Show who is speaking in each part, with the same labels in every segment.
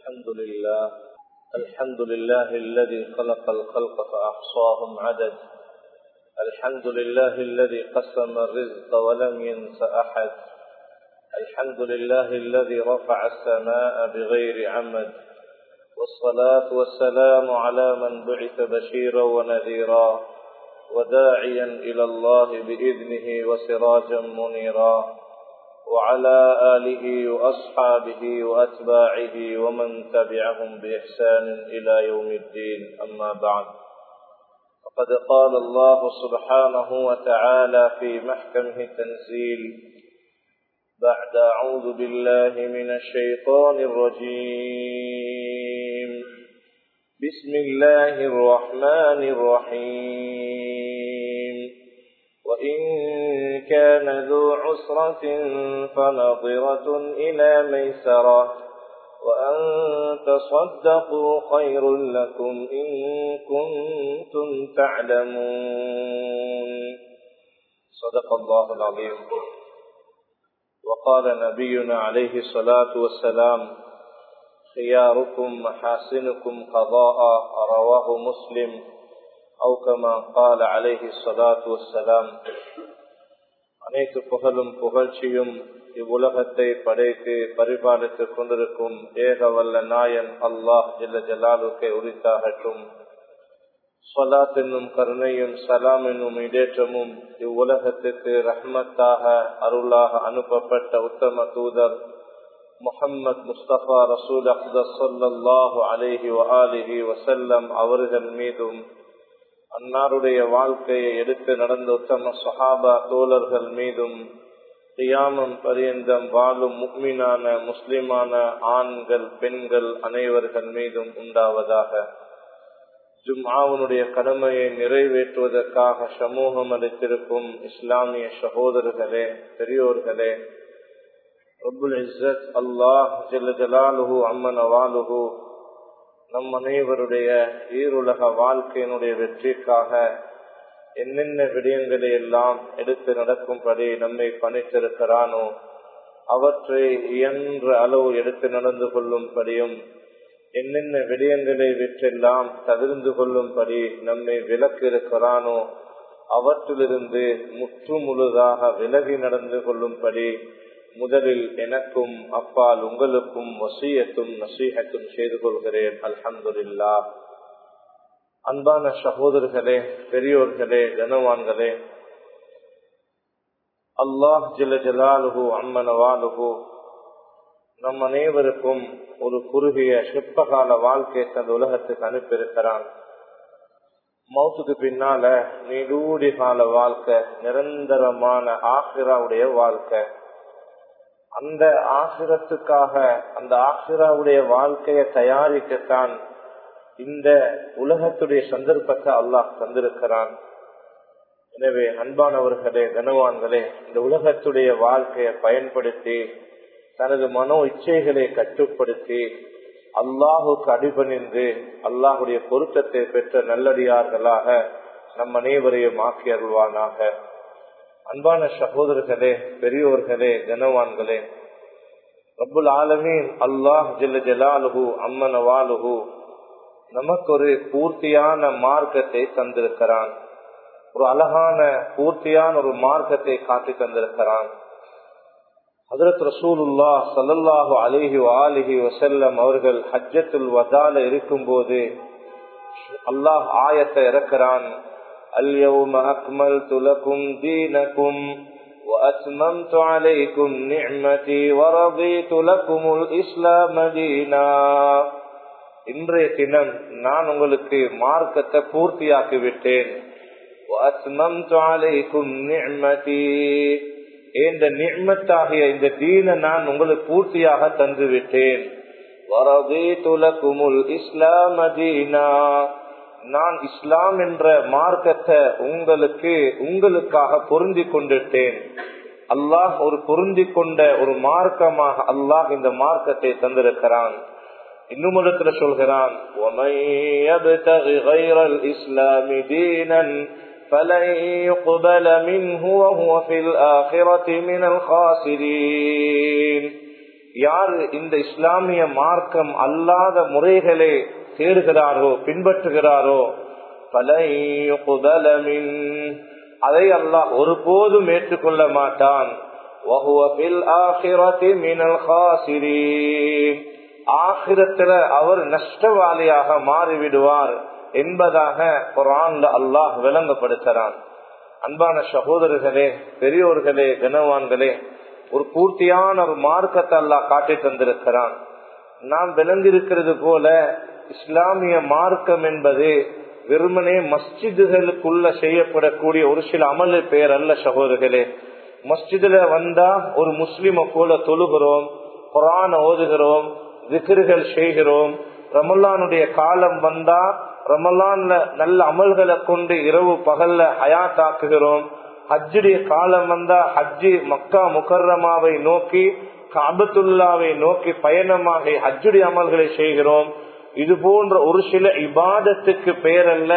Speaker 1: الحمد لله الحمد لله الذي خلق الخلق فأحصاهم عدد الحمد لله الذي قسم الرزق ولم ينس أحد الحمد لله الذي رفع السماء بغير عمد والصلاة والسلام على من بعث بشيرا ونذيرا وداعيا إلى الله بإذنه وسراجا منيرا وعلى آله وأصحابه وأتباعه ومن تبعهم بإحسان إلى يوم الدين أما بعد فقد قال الله سبحانه وتعالى في محكمه التنزيل بعد أعوذ بالله من الشيطان الرجيم بسم الله الرحمن الرحيم وإن كان ذو عسرة فنظرة إلى ميسرة وأن تصدقوا خير لكم إن كنتم تعلمون صدق الله العظيم وقال نبينا عليه الصلاة والسلام خياركم محاسنكم قضاء رواه مسلم أو كما قال عليه الصلاة والسلام அனைத்து புகழும் புகழ்ச்சியும் இவ்வுலகத்தை படைத்து பரிபாலித்துக் கொண்டிருக்கும் ஏக வல்ல நாயன் அல்லாஹ் ஜில்ல ஜலாலுக்கே உரித்தாகட்டும் சொலாத் என்னும் கருணையும் சலாம் என்னும் இடேற்றமும் இவ்வுலகத்துக்கு ரஹ்மத்தாக அருளாக அனுப்பப்பட்ட உத்தம தூதர் முகம்மது முஸ்தபா ரசூல் அஹ்தர் சொல்லாஹு அலேஹி வஆலிஹி வசல்லம் அவர்கள் மீதும் அன்னாருடைய வாழ்க்கையை எடுத்து நடந்த உத்தம சஹாபா தோழர்கள் மீதும் தியாமம் பரியந்தம் வாழும் முக்மினான முஸ்லிமான ஆண்கள் பெண்கள் அனைவர்கள் மீதும் உண்டாவதாக ஜும்ஆவனுடைய கடமையை நிறைவேற்றுவதற்காக சமூகம் அளித்திருக்கும் இஸ்லாமிய சகோதரர்களே பெரியோர்களே ரபுல் இஸ்ஸத் அல்லாஹ் ஜல்ல ஜலாலுஹு அம்மன் அவாலுஹு நம் அனைவருடைய ஈருலக வாழ்க்கையினுடைய வெற்றிக்காக என்னென்ன விடயங்களை எல்லாம் எடுத்து நடக்கும்படி நம்மை பணித்திருக்கிறானோ அவற்றை இயன்ற அளவு எடுத்து நடந்து கொள்ளும்படியும் என்னென்ன விடயங்களை விற்றெல்லாம் தவிர்ந்து கொள்ளும்படி நம்மை விலக்கு இருக்கிறானோ அவற்றிலிருந்து முற்று முழுதாக விலகி நடந்து கொள்ளும்படி முதலில் எனக்கும் அப்பால் உங்களுக்கும் வசியத்தும் நசீகத்தும் செய்து கொள்கிறேன் அல்ஹம்துல்லா அன்பான சகோதரர்களே பெரியோர்களே கனவான்களே அல்லாஹ் ஜில ஜலாலுகு அம்மனவாலுகு நம் அனைவருக்கும் ஒரு குறுகிய சிற்பகால வாழ்க்கை தந்த உலகத்துக்கு அனுப்பியிருக்கிறான் மௌத்துக்கு பின்னால நீடூடி கால வாழ்க்கை நிரந்தரமான ஆசிராவுடைய வாழ்க்கை அந்த ஆசிரத்துக்காக அந்த ஆசிராவுடைய வாழ்க்கையை தயாரிக்கத்தான் இந்த உலகத்துடைய சந்தர்ப்பத்தை அல்லாஹ் தந்திருக்கிறான் எனவே அன்பானவர்களே கனவான்களே இந்த உலகத்துடைய வாழ்க்கையை பயன்படுத்தி தனது மனோ இச்சைகளை கட்டுப்படுத்தி அல்லாஹுக்கு அடிபணிந்து அல்லாஹுடைய பொருத்தத்தை பெற்ற நல்லடியார்களாக நம் அனைவரையும் ஆக்கி அருள்வானாக அன்பான சகோதரர்களே பெரியோர்களே கனவான்களே ரப்புல் ஆலமீன் அல்லாஹ் ஜெல்ல ஜலாலுஹு அம்மனவாலுஹு நமக்கு ஒரு பூர்த்தியான மார்க்கத்தை தந்திருக்கிறான் ஒரு அழகான பூர்த்தியான ஒரு மார்க்கத்தை காட்டி தந்திருக்கிறான் ஹதரத் ரசூலுல்லா சல்லல்லாஹு அலிஹி ஆலிஹி வசல்லம் அவர்கள் ஹஜ்ஜத்துல் வதால இருக்கும் போது அல்லாஹ் ஆயத்தை இறக்கிறான் اليوم أكملت لكم دينكم وأتممت عليكم نعمتي ورضيت لكم الإسلام دينا இன்றைய தினம் நான் உங்களுக்கு மார்க்கத்தை பூர்த்தியாக்கி விட்டேன் இந்த நிர்மத்தாகிய இந்த தீன நான் உங்களுக்கு பூர்த்தியாக தந்து விட்டேன் இஸ்லாம் தீனா நான் இஸ்லாம் என்ற மார்க்கத்தை உங்களுக்கு உங்களுக்காக பொருந்தி கொண்டிட்டேன் அல்லாஹ் ஒரு பொருந்தி கொண்ட ஒரு மார்க்கமாக அல்லாஹ் இந்த மார்க்கத்தை தந்திருக்கிறான் இன்னும் இடத்துல சொல்கிறான் فلن يقبل منه وهو في الآخرة من الخاسرين யாரு இந்த இஸ்லாமிய மார்க்கம் அல்லாத முறைகளை தேடுகிறாரோ பின்பற்றுகிறாரோ பலையுதலமின் அதை அல்லாஹ் ஒருபோதும் ஏற்றுக்கொள்ள மாட்டான் ஆகிரத்துல அவர் நஷ்டவாளியாக மாறிவிடுவார் என்பதாக குரான்ல அல்லாஹ் விளங்கப்படுத்துறான் அன்பான சகோதரர்களே பெரியோர்களே கனவான்களே ஒரு பூர்த்தியான ஒரு மார்க்கத்தை அல்லாஹ் காட்டி தந்திருக்கிறான் நாம் விளங்கியிருக்கிறது போல இஸ்லாமிய மார்க்கம் என்பது வெறுமனே மஸ்ஜிதுகளுக்குள்ள செய்யப்படக்கூடிய ஒரு சில அமலு பெயர் அல்ல சகோதரர்களே மஸ்ஜிதுல வந்தா ஒரு முஸ்லிம போல தொழுகிறோம் குரான ஓதுகிறோம் விக்கிர்கள் செய்கிறோம் ரமல்லானுடைய காலம் வந்தா ரமலான்ல நல்ல அமல்களை கொண்டு இரவு பகல்ல ஹயாத்தாக்குகிறோம் ஹஜ்ஜுடைய காலம் வந்தா ஹஜ்ஜி மக்கா முகர்ரமாவை நோக்கி காபத்துல்லாவை நோக்கி பயணமாக ஹஜ்ஜுடைய அமல்களை செய்கிறோம் இது போன்ற ஒரு சில இபாதத்துக்கு பெயர் அல்ல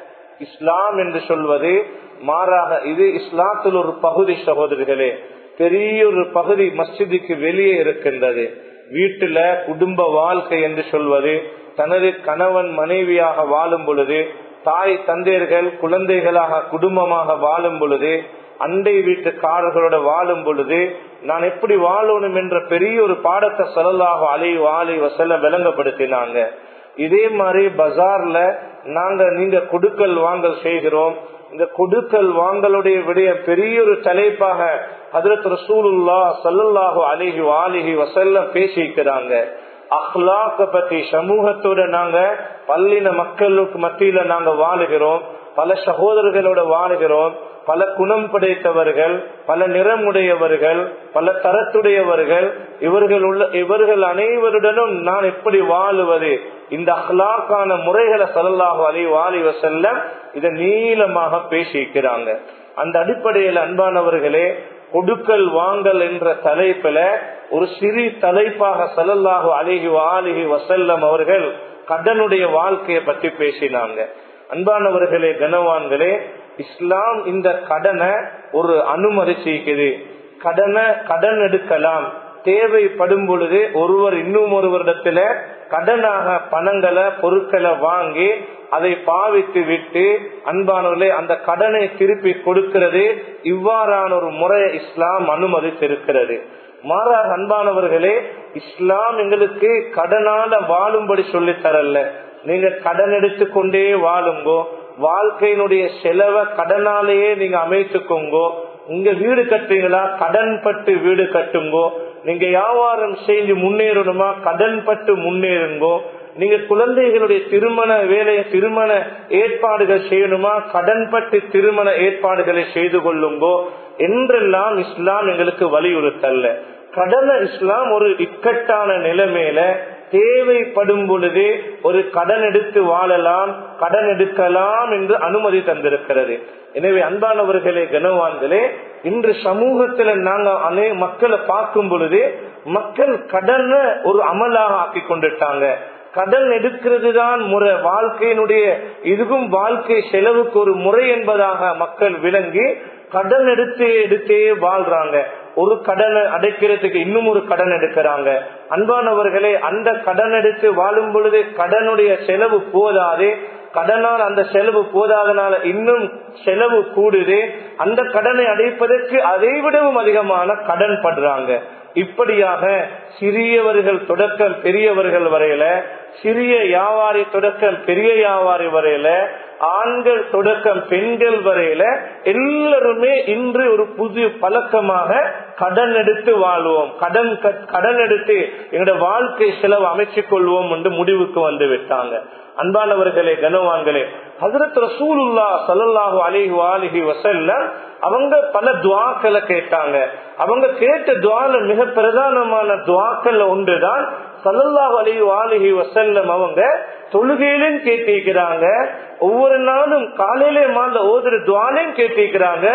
Speaker 1: இஸ்லாம் என்று சொல்வது மாறாக இது இஸ்லாத்தில் ஒரு பகுதி சகோதரிகளே பெரிய ஒரு பகுதி மஸ்ஜிதுக்கு வெளியே இருக்கின்றது வீட்டுல குடும்ப வாழ்க்கை என்று சொல்வது தனது கணவன் மனைவியாக வாழும் பொழுது தாய் தந்தையர்கள் குழந்தைகளாக குடும்பமாக வாழும் பொழுது அண்டை வீட்டுக்காரர்களோட வாழும் பொழுது நான் எப்படி வாழணும் என்ற பெரிய ஒரு பாடத்தை சொல்லலாக அலை வாழை வசல விளங்கப்படுத்தினாங்க இதே மாதிரி பஜார்ல நாங்க நீங்க கொடுக்கல் வாங்கல் செய்கிறோம் இந்த கொடுக்கல் வாங்கலுடைய விடைய பெரிய ஒரு தலைப்பாக ஹதரத் ரசூலுல்லா சல்லல்லாஹு அலிஹி வாலிஹி வசல்ல பேசிக்கிறாங்க அஹ்லாக்க பத்தி சமூகத்தோட நாங்க பல்லின மக்களுக்கு மத்தியில நாங்க வாழுகிறோம் பல சகோதரர்களோட வாழுகிறோம் பல குணம் படைத்தவர்கள் பல நிறமுடையவர்கள் பல தரத்துடையவர்கள் இவர்கள் உள்ள இவர்கள் அனைவருடனும் நான் எப்படி வாழுவது இந்த அஹ்லாக்கான முறைகளை சல்லாஹு அலி வாலி வசல்ல இதை நீளமாக பேசிக்கிறாங்க அந்த அடிப்படையில் அன்பானவர்களே கொடுக்கல் வாங்கல் என்ற தலைப்புல ஒரு சிறு தலைப்பாக சல்லல்லாஹு அலிஹி வாலிஹி வசல்லம் அவர்கள் கடனுடைய வாழ்க்கையை பத்தி பேசினாங்க அன்பானவர்களே கனவான்களே இஸ்லாம் இந்த கடனை ஒரு அனுமதிச்சிருக்குது கடனை கடன் எடுக்கலாம் தேவைப்படும் பொழுது ஒருவர் இன்னும் ஒருவரிடத்துல கடனாக பணங்களை பொருட்களை வாங்கி அதை பாவித்து விட்டு அன்பானவர்களே அந்த கடனை திருப்பி கொடுக்கிறது இவ்வாறான ஒரு முறை இஸ்லாம் அனுமதித்திருக்கிறது மாறாக அன்பானவர்களே இஸ்லாம் எங்களுக்கு கடனால வாழும்படி சொல்லி தரல நீங்க கடன் எடுத்துக்கொண்டே வாழுங்கோ வாழ்க்கையினுடைய செலவை கடனாலேயே நீங்க அமைத்துக்கோங்கோ இங்க வீடு கட்டுறீங்களா கடன் பட்டு வீடு கட்டுங்கோ நீங்க வியாபாரம் செஞ்சு முன்னேறணுமா கடன் பட்டு முன்னேறுங்கோ நீங்க குழந்தைகளுடைய திருமண வேலையை திருமண ஏற்பாடுகள் செய்யணுமா கடன் பட்டு திருமண ஏற்பாடுகளை செய்து கொள்ளுங்கோ என்றெல்லாம் இஸ்லாம் எங்களுக்கு வலியுறுத்தல்ல கடனை இஸ்லாம் ஒரு இக்கட்டான நிலைமையில தேவைப்படும் பொழுது ஒரு கடன் எடுத்து வாழலாம் கடன் எடுக்கலாம் என்று அனுமதி தந்திருக்கிறது எனவே அன்பானவர்களே கனவான்களே இன்று சமூகத்துல நாங்க அநே மக்களை பார்க்கும் பொழுது மக்கள் கடனை ஒரு அமலாக ஆக்கி கொண்டுட்டாங்க கடன் எடுக்கிறது தான் முறை வாழ்க்கையினுடைய இதுவும் வாழ்க்கை செலவுக்கு ஒரு முறை என்பதாக மக்கள் விளங்கி கடன் எடுத்து எடுத்தே வாழ்றாங்க ஒரு கடனை அடைக்கிறதுக்கு இன்னும் ஒரு கடன் எடுக்கிறாங்க அன்பானவர்களே அந்த கடன் எடுத்து வாழும் பொழுது கடனுடைய செலவு போதாது கடனால் அந்த செலவு போதாதனால இன்னும் செலவு கூடுது அந்த கடனை அடைப்பதற்கு அதை விடவும் அதிகமான கடன் படுறாங்க இப்படியாக சிறியவர்கள் தொடக்கம் பெரியவர்கள் வரையில சிறிய வியாபாரி தொடக்கம் பெரிய வியாபாரி வரையில ஆண்கள் தொடக்கம் பெண்கள் வரையில எல்லாருமே இன்று ஒரு புது பழக்கமாக கடன் எடுத்து வாழ்வோம் கடன் கடன் எடுத்து எங்களோட வாழ்க்கை செலவு அமைச்சுக் கொள்வோம் என்று முடிவுக்கு வந்து விட்டாங்க அன்பானவர்களே கனவான்களே ஹசரத் ரசூலுல்லா சல்லாஹு அலிஹு அலிஹி வசல்ல அவங்க பல துவாக்களை கேட்டாங்க அவங்க கேட்ட துவால மிக பிரதானமான துவாக்கள்ல ஒன்றுதான் சல்லல்லாஹு அலிஹு அலிஹி வசல்லம் அவங்க தொழுகையிலும் கேட்டிருக்கிறாங்க ஒவ்வொரு நாளும் காலையிலே மாந்த ஓதுற துவாலையும் கேட்டிருக்கிறாங்க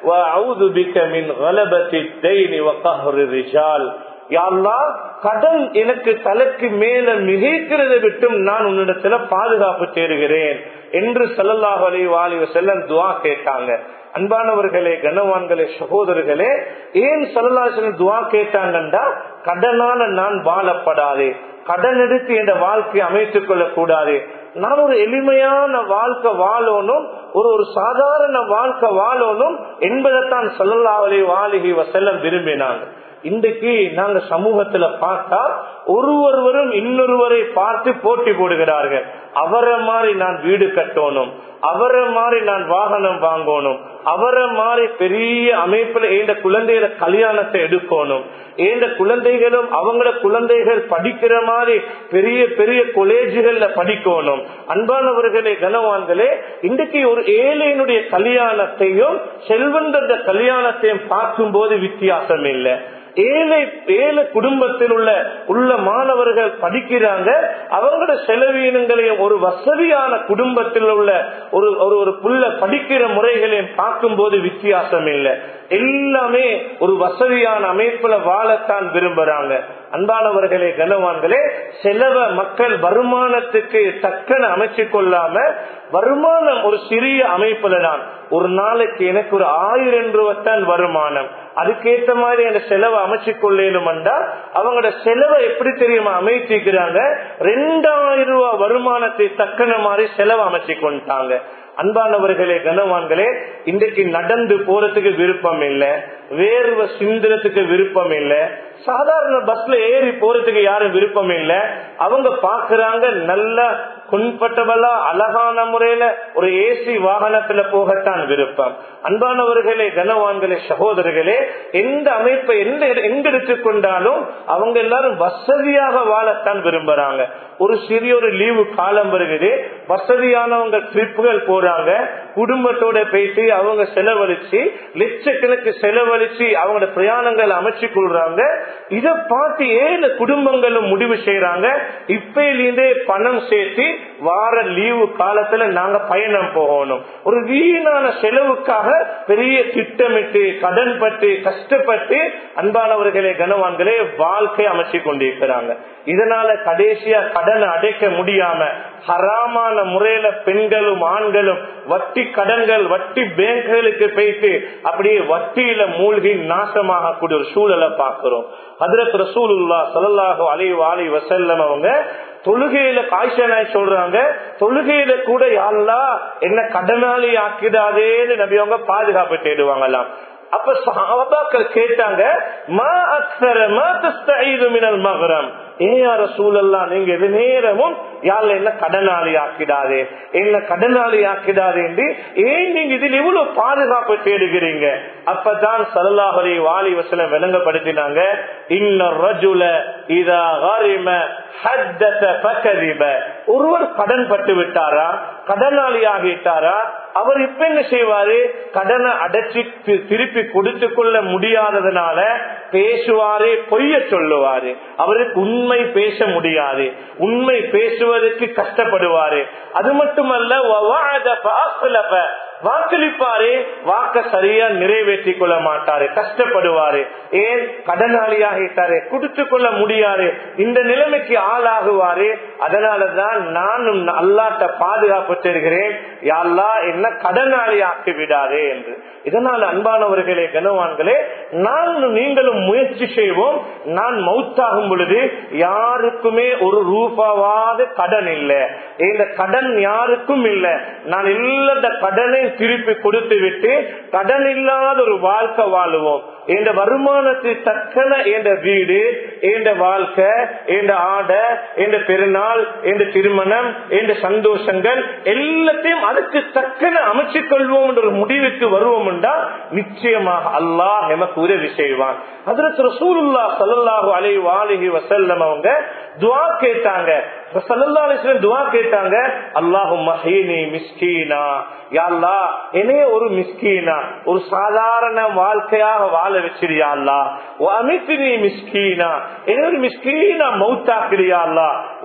Speaker 1: கடன் எனக்கு தலைக்கு மேல மிகைக்கிறத விட்டும் நான் உன்னிடத்துல பாதுகாப்பு தேடுகிறேன் என்று சல்லல்லாஹு அலி வாலி செல்லம் துவா கேட்டாங்க அன்பானவர்களே கனவான்களே சகோதரர்களே ஏன் சல்லல்லாஹு துவா கேட்டாங்கன்னா கடனால நான் வாழப்படாதே கடன் எடுத்து என்ற வாழ்க்கையை அமைத்துக் கொள்ளக் கூடாது நான் ஒரு எளிமையான வாழ்க்கை வாழணும் ஒரு ஒரு சாதாரண வாழ்க்கை வாழணும் என்பதைத்தான் சொல்லலாவலே வாலிகி வசல்லம் விரும்பினாங்க இன்றைக்கு நாங்க சமூகத்துல பார்த்தா ஒருவரும் இன்னொருவரை பார்த்து போட்டி போடுகிறார்கள் அவரை மாதிரி நான் வீடு கட்டணும் அவரை மாதிரி நான் வாகனம் வாங்கணும் அவரை மாதிரி பெரிய அமைப்புல எந்த குழந்தைகள கல்யாணத்தை எடுக்கணும் எந்த குழந்தைகளும் அவங்கள குழந்தைகள் படிக்கிற மாதிரி பெரிய பெரிய கொலேஜுகள்ல படிக்கணும் அன்பானவர்களே கனவான்களே இன்றைக்கு ஒரு ஏழையினுடைய கல்யாணத்தையும் செல்வந்த கல்யாணத்தையும் பார்க்கும் போது வித்தியாசம் இல்லை ஏழை ஏழை குடும்பத்தில் உள்ள உள்ள மாணவர்கள் படிக்கிறாங்க அவங்களோட செலவீனங்களையும் ஒரு வசதியான குடும்பத்தில் உள்ள ஒரு ஒரு ஒரு புள்ள படிக்கிற முறைகளையும் பார்க்கும் போது வித்தியாசம் இல்லை எல்லாமே ஒரு வசதியான அமைப்புல வாழத்தான் விரும்புறாங்க அன்பானவர்களே கனவான்களே செலவ மக்கள் வருமானத்துக்கு தக்கன அமைச்சு கொள்ளாம வருமானம் ஒரு சிறிய அமைப்புல தான் ஒரு நாளைக்கு எனக்கு ஒரு ஆயிரம் ரூபாய்தான் வருமானம் அதுக்கேற்ற மாதிரி அந்த செலவை அமைச்சு கொள்ளேனும்டா அவங்களோட செலவை எப்படி தெரியுமா அமைச்சிக்கிறாங்க ரெண்டாயிரம் ரூபாய் வருமானத்தை தக்கன மாதிரி செலவு அமைச்சு கொண்டாங்க அன்பானவர்களே கனவான்களே இன்றைக்கு நடந்து போறதுக்கு விருப்பம் இல்ல வேர்வை சிந்திரத்துக்கு விருப்பம் இல்ல சாதாரண பஸ்ல ஏறி போறதுக்கு யாரும் விருப்பம் இல்ல அவங்க பாக்குறாங்க நல்ல கொன்பட்டவளா அழகான முறையில ஒரு ஏசி வாகனத்துல போகத்தான் விருப்பம் அன்பானவர்களே கனவான்களே சகோதரர்களே எந்த அமைப்பை எந்த எங்க எடுத்துக்கொண்டாலும் அவங்க எல்லாரும் வசதியாக வாழத்தான் விரும்புறாங்க ஒரு சிறிய ஒரு லீவு காலம் வருகிறது வசதியானவங்க ட்ரிப்புகள் போறாங்க குடும்பத்தோட பேசி அவங்க செலவழிச்சு லட்சக்கணக்கு செலவழிச்சு அவங்களோட பிரயாணங்களை அமைச்சு கொள்றாங்க இதை பார்த்து ஏழு குடும்பங்களும் முடிவு செய்யறாங்க இப்பயிலிருந்தே பணம் சேர்த்து வார லீவு காலத்துல நாங்க பயணம் போகணும் ஒரு வீணான செலவுக்காக பெரிய திட்டமிட்டு கடன் பட்டு கஷ்டப்பட்டு அன்பானவர்களே கனவான்களே வாழ்க்கை அமைச்சு கொண்டிருக்கிறாங்க இதனால கடைசியா கடனை அடைக்க முடியாம ஹராமான முறையில பெண்களும் ஆண்களும் வட்டி கடன்கள் வட்டி பேங்குகளுக்கு போயிட்டு அப்படியே வட்டியில மூழ்கி நாசமாக கூடிய ஒரு சூழலை பார்க்கிறோம் ஹதரத் ரசூலுல்லா சல்லாஹு அலி வாலி வசல்லம் அவங்க தொழுகையில காய்ச்சலாய் சொல்றாங்க தொழுகையில கூட யாருலா என்ன கடனாளி ஆக்கிடாதேன்னு நபி அவங்க பாதுகாப்பு தேடுவாங்கலாம் அப்ப சஹாபாக்கள் கேட்டாங்க மா அக்ஸர மா தஸ்தஈது மினல் மக்ரம் ஏயார சூழல்லாம் நீங்க எது நேரமும் யாழ்ல என்ன கடனாளி ஆக்கிடாதே என்ன கடனாளி ஆக்கிடாதே என்று ஏன் நீங்க இதில் எவ்வளவு பாதுகாப்பு தேடுகிறீங்க அப்பதான் சல்லாஹலி வாலி வசலம் விளங்கப்படுத்தினாங்க இன்ன ரஜுல இதா காரிம ஒருவர் கடன் பட்டு விட்டாரா கடனாளி ஆகிட்டாரா அவர் இப்ப என்ன செய்வாரு கடனை அடைச்சி திருப்பி கொடுத்து கொள்ள முடியாததுனால பேசுவாரே பொய்ய சொல்லுவாரு அவருக்கு உண்மை பேச முடியாது உண்மை பேசுவதற்கு கஷ்டப்படுவாரு அது மட்டுமல்ல வாக்களிப்பாரு வாக்க சரியா நிறைவேற்றி கொள்ள மாட்டாரு கஷ்டப்படுவாரு ஏன் கடனாளியாகிட்டாரு கொடுத்து கொள்ள முடியாது இந்த நிலைமைக்கு ஆளாகுவாரு அதனாலதான் நானும் அல்லாட்ட பாதுகாப்பு தருகிறேன் யாழ்லா என்ன கடனாளி ஆக்கி விடாதே என்று இதனால் அன்பானவர்களே கனவான்களே நானும் நீங்களும் முயற்சி செய்வோம் நான் மவுத்தாகும் பொழுது யாருக்குமே ஒரு ரூபாவாத கடன் இல்லை இந்த கடன் யாருக்கும் இல்லை நான் எல்லா கடனை திருப்பி கொடுத்து விட்டு கடன் இல்லாத ஒரு வாழ்க்கை வாழுவோம் என்ற வருமானத்தை தக்கன என்ற வீடு என்ற வாழ்க்கை என்ற ஆடை என்ற பெருநாள் என்ற திருமணம் என்ற சந்தோஷங்கள் எல்லாத்தையும் அதுக்கு தக்கன அமைச்சுக் கொள்வோம் என்ற ஒரு முடிவுக்கு வருவோம் என்றால் நிச்சயமாக அல்லாஹ் எமக்கு உதவி செய்வான் அதற்கு ரசூலுல்லா சல்லாஹூ அலை வாலிஹி வசல்லம் அவங்க துவா கேட்டாங்க துவா கேட்டாங்க அல்லாஹும் மிஸ்கீனா யாழ்லா என்னைய ஒரு மிஸ்கீனா ஒரு சாதாரண வாழ்க்கையாக வாழ வச்சிருயா அல்லா அமித்து நீ மிஸ்கீனா என்ன ஒரு மிஸ்கீனா மௌத்தாக்கிறியா அல்லா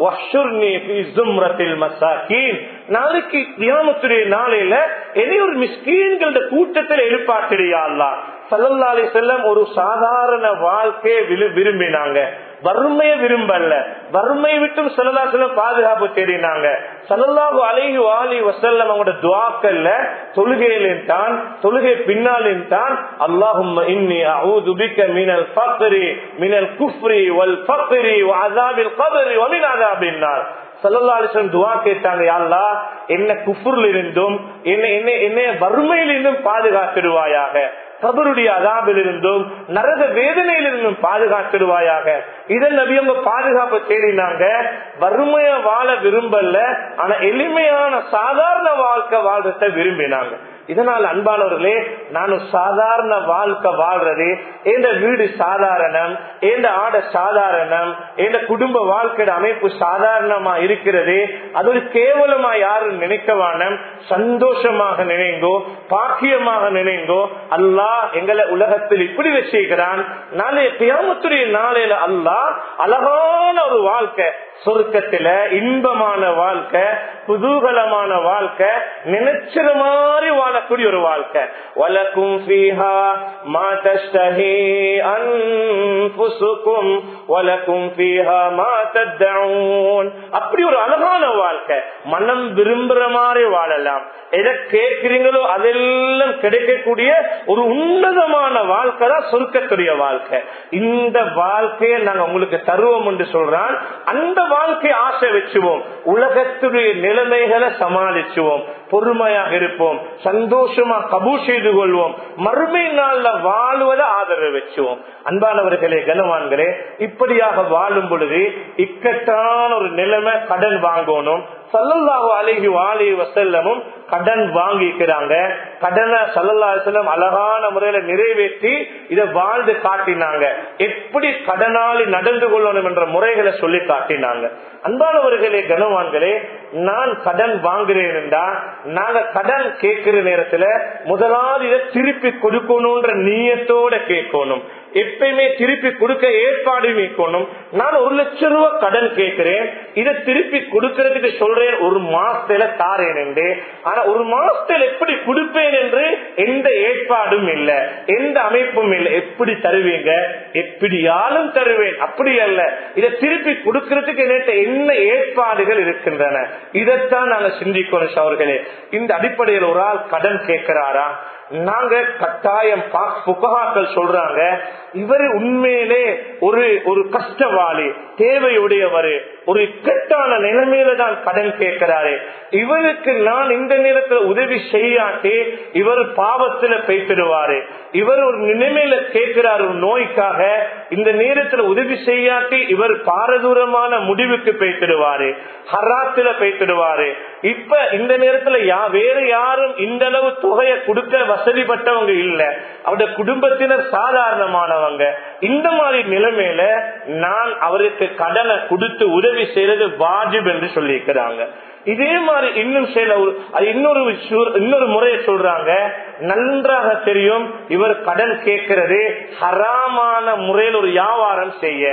Speaker 1: மசாக்கீன் நாளைக்கு கியாமத்துடைய நாளையில என்னை ஒரு மிஸ்கீன்களோட கூட்டத்தில் எழுப்பாக்கிறியா அல்லா சல்லல்லாலி செல்லம் ஒரு சாதாரண வாழ்க்கையை விரும்பினாங்க வறுமையை விரும்பல வறுமை விட்டும் செல்லலாசலம் பாதுகாப்பு தேடினாங்க சல்லல்லாஹு அலைஹி வாலி வசல்லம் அவங்களோட துவாக்கல்ல தொழுகையிலும் தான் தொழுகை பின்னாலும் தான் அல்லாஹும் இன்னி அஊது பிக்க மினல் ஃபக்ரி மினல் குஃப்ரி வல் ஃபக்ரி வ அஸாபில் கப்ரி வ மின் அஸாபின் நார் சல்லல்லாஹு துவா கேட்டாங்க யாழ்லா என்ன குஃபுர்ல இருந்தும் என்ன என்ன என்ன வறுமையிலிருந்தும் பாதுகாத்திடுவாயாக கபருடைய அதாபில் இருந்தும் நரக வேதனையிலிருந்தும் பாதுகாத்திடுவாயாக இதன் நபி அவங்க பாதுகாப்பு தேடினாங்க வறுமைய வாழ விரும்பல ஆனா எளிமையான சாதாரண வாழ்க்கை வாழ்றத விரும்பினாங்க இதனால் அன்பானவர்களே நானும் சாதாரண வாழ்க்கை வாழ்றது எந்த வீடு சாதாரணம் எந்த ஆடை சாதாரணம் எந்த குடும்ப வாழ்க்கையோட அமைப்பு சாதாரணமா இருக்கிறது அது ஒரு கேவலமா யாரும் நினைக்கவானம் சந்தோஷமாக நினைங்கோ பாக்கியமாக நினைங்கோ அல்லாஹ் எங்களை உலகத்தில் இப்படி வச்சிருக்கிறான் நாளைய பியாமத்துடைய நாளையில அல்லாஹ் அழகான ஒரு வாழ்க்கை சொர்க்கத்துல இன்பமான வாழ்க்கை குதூகலமான வாழ்க்கை நினைச்சது மாதிரி வாழக்கூடிய ஒரு வாழ்க்கை வலக்கும் ஃபீஹா மா தஷ்டஹி அன்புசுக்கும் வலக்கும் ஃபீஹா மா தத்தஊன் அப்படி ஒரு அழகான வாழ்க்கை மனம் விரும்புற மாதிரி வாழலாம் எதை கேட்கிறீங்களோ அதெல்லாம் கிடைக்கக்கூடிய ஒரு உன்னதமான வாழ்க்கை தான் சொர்க்கத்துடைய வாழ்க்கை இந்த வாழ்க்கையை நாங்க உங்களுக்கு தருவோம் என்று சொல்றான் அந்த வாழ்க்கையை ஆசை வச்சுவோம் உலகத்துடைய நிலைமைகளை சமாளிச்சுவோம் பொறுமையாக இருப்போம் சந்தோஷமா கபூ செய்து கொள்வோம் மறுமை நாள்ல வாழ்வதை ஆதரவு வச்சுவோம் அன்பானவர்களே கனவான்களே இப்படியாக வாழும் பொழுது இக்கட்டான ஒரு நிலைமை கடன் வாங்கணும் சல்லல்லாஹு அழகி வாலி வசல்லமும் கடன் வாங்கிக்கிறாங்க கடனை சல்லல்லா செல்லம் அழகான முறையில நிறைவேற்றி இதை வாழ்ந்து காட்டினாங்க எப்படி கடனாளி நடந்து கொள்ளணும் என்ற முறைகளை சொல்லி காட்டினாங்க அன்பானவர்களே கனவான்களே நான் கடன் வாங்குறேன் என்றா நாங்க கடன் கேட்கிற நேரத்துல முதலாவது இதை திருப்பி கொடுக்கணும்ன்ற நீயத்தோட கேட்கணும் எப்பயுமே திருப்பி கொடுக்க ஏற்பாடு வைக்கணும் நான் ஒரு லட்சம் ரூபாய் கடன் கேட்கிறேன் இதை திருப்பி கொடுக்கறதுக்கு சொல்றேன் ஒரு மாசத்துல தாரேன் என்று ஆனா ஒரு மாசத்துல எப்படி கொடுப்பேன் என்று எந்த ஏற்பாடும் இல்ல எந்த அமைப்பும் இல்லை எப்படி தருவீங்க எப்படியாலும் தருவேன் அப்படி அல்ல இதை திருப்பி கொடுக்கறதுக்கு நேற்று என்ன ஏற்பாடுகள் இருக்கின்றன இதைத்தான் நாங்க சிந்திக்கணும் அவர்களே இந்த அடிப்படையில் ஒரு ஆள் கடன் கேட்கிறாரா நாங்க கட்டாயம் புககாக்கள் சொல்றாங்க இவர் உண்மையிலே ஒரு ஒரு கஷ்டவாளி தேவையுடையவர் ஒரு இக்கட்டான நிலைமையில தான் கடன் கேட்கிறாரு இவருக்கு நான் இந்த நேரத்தில் உதவி செய்யாட்டி இவர் பாவத்துல பேசிடுவாரு இவர் ஒரு நிலைமையில கேட்கிறார் ஒரு நோய்க்காக இந்த நேரத்துல உதவி செய்யாட்டி இவர் பாரதூரமான முடிவுக்கு பேசிடுவாரு ஹராத்துல பேசிடுவாரு இப்ப இந்த நேரத்துல யா வேற யாரும் இந்த அளவு தொகையை கொடுக்க வசதிப்பட்டவங்க இல்ல அவருடைய குடும்பத்தினர் சாதாரணமானவங்க இந்த மாதிரி நிலைமையில நான் அவருக்கு கடனை கொடுத்து உதவி செய்யறது வாஜிப் என்று சொல்லியிருக்கிறாங்க இதே மாதிரி இன்னும் சில இன்னொரு இன்னொரு முறையை சொல்றாங்க நன்றாக தெரியும் இவர் கடன் கேட்கிறது ஹராமான முறையில் ஒரு வியாபாரம் செய்ய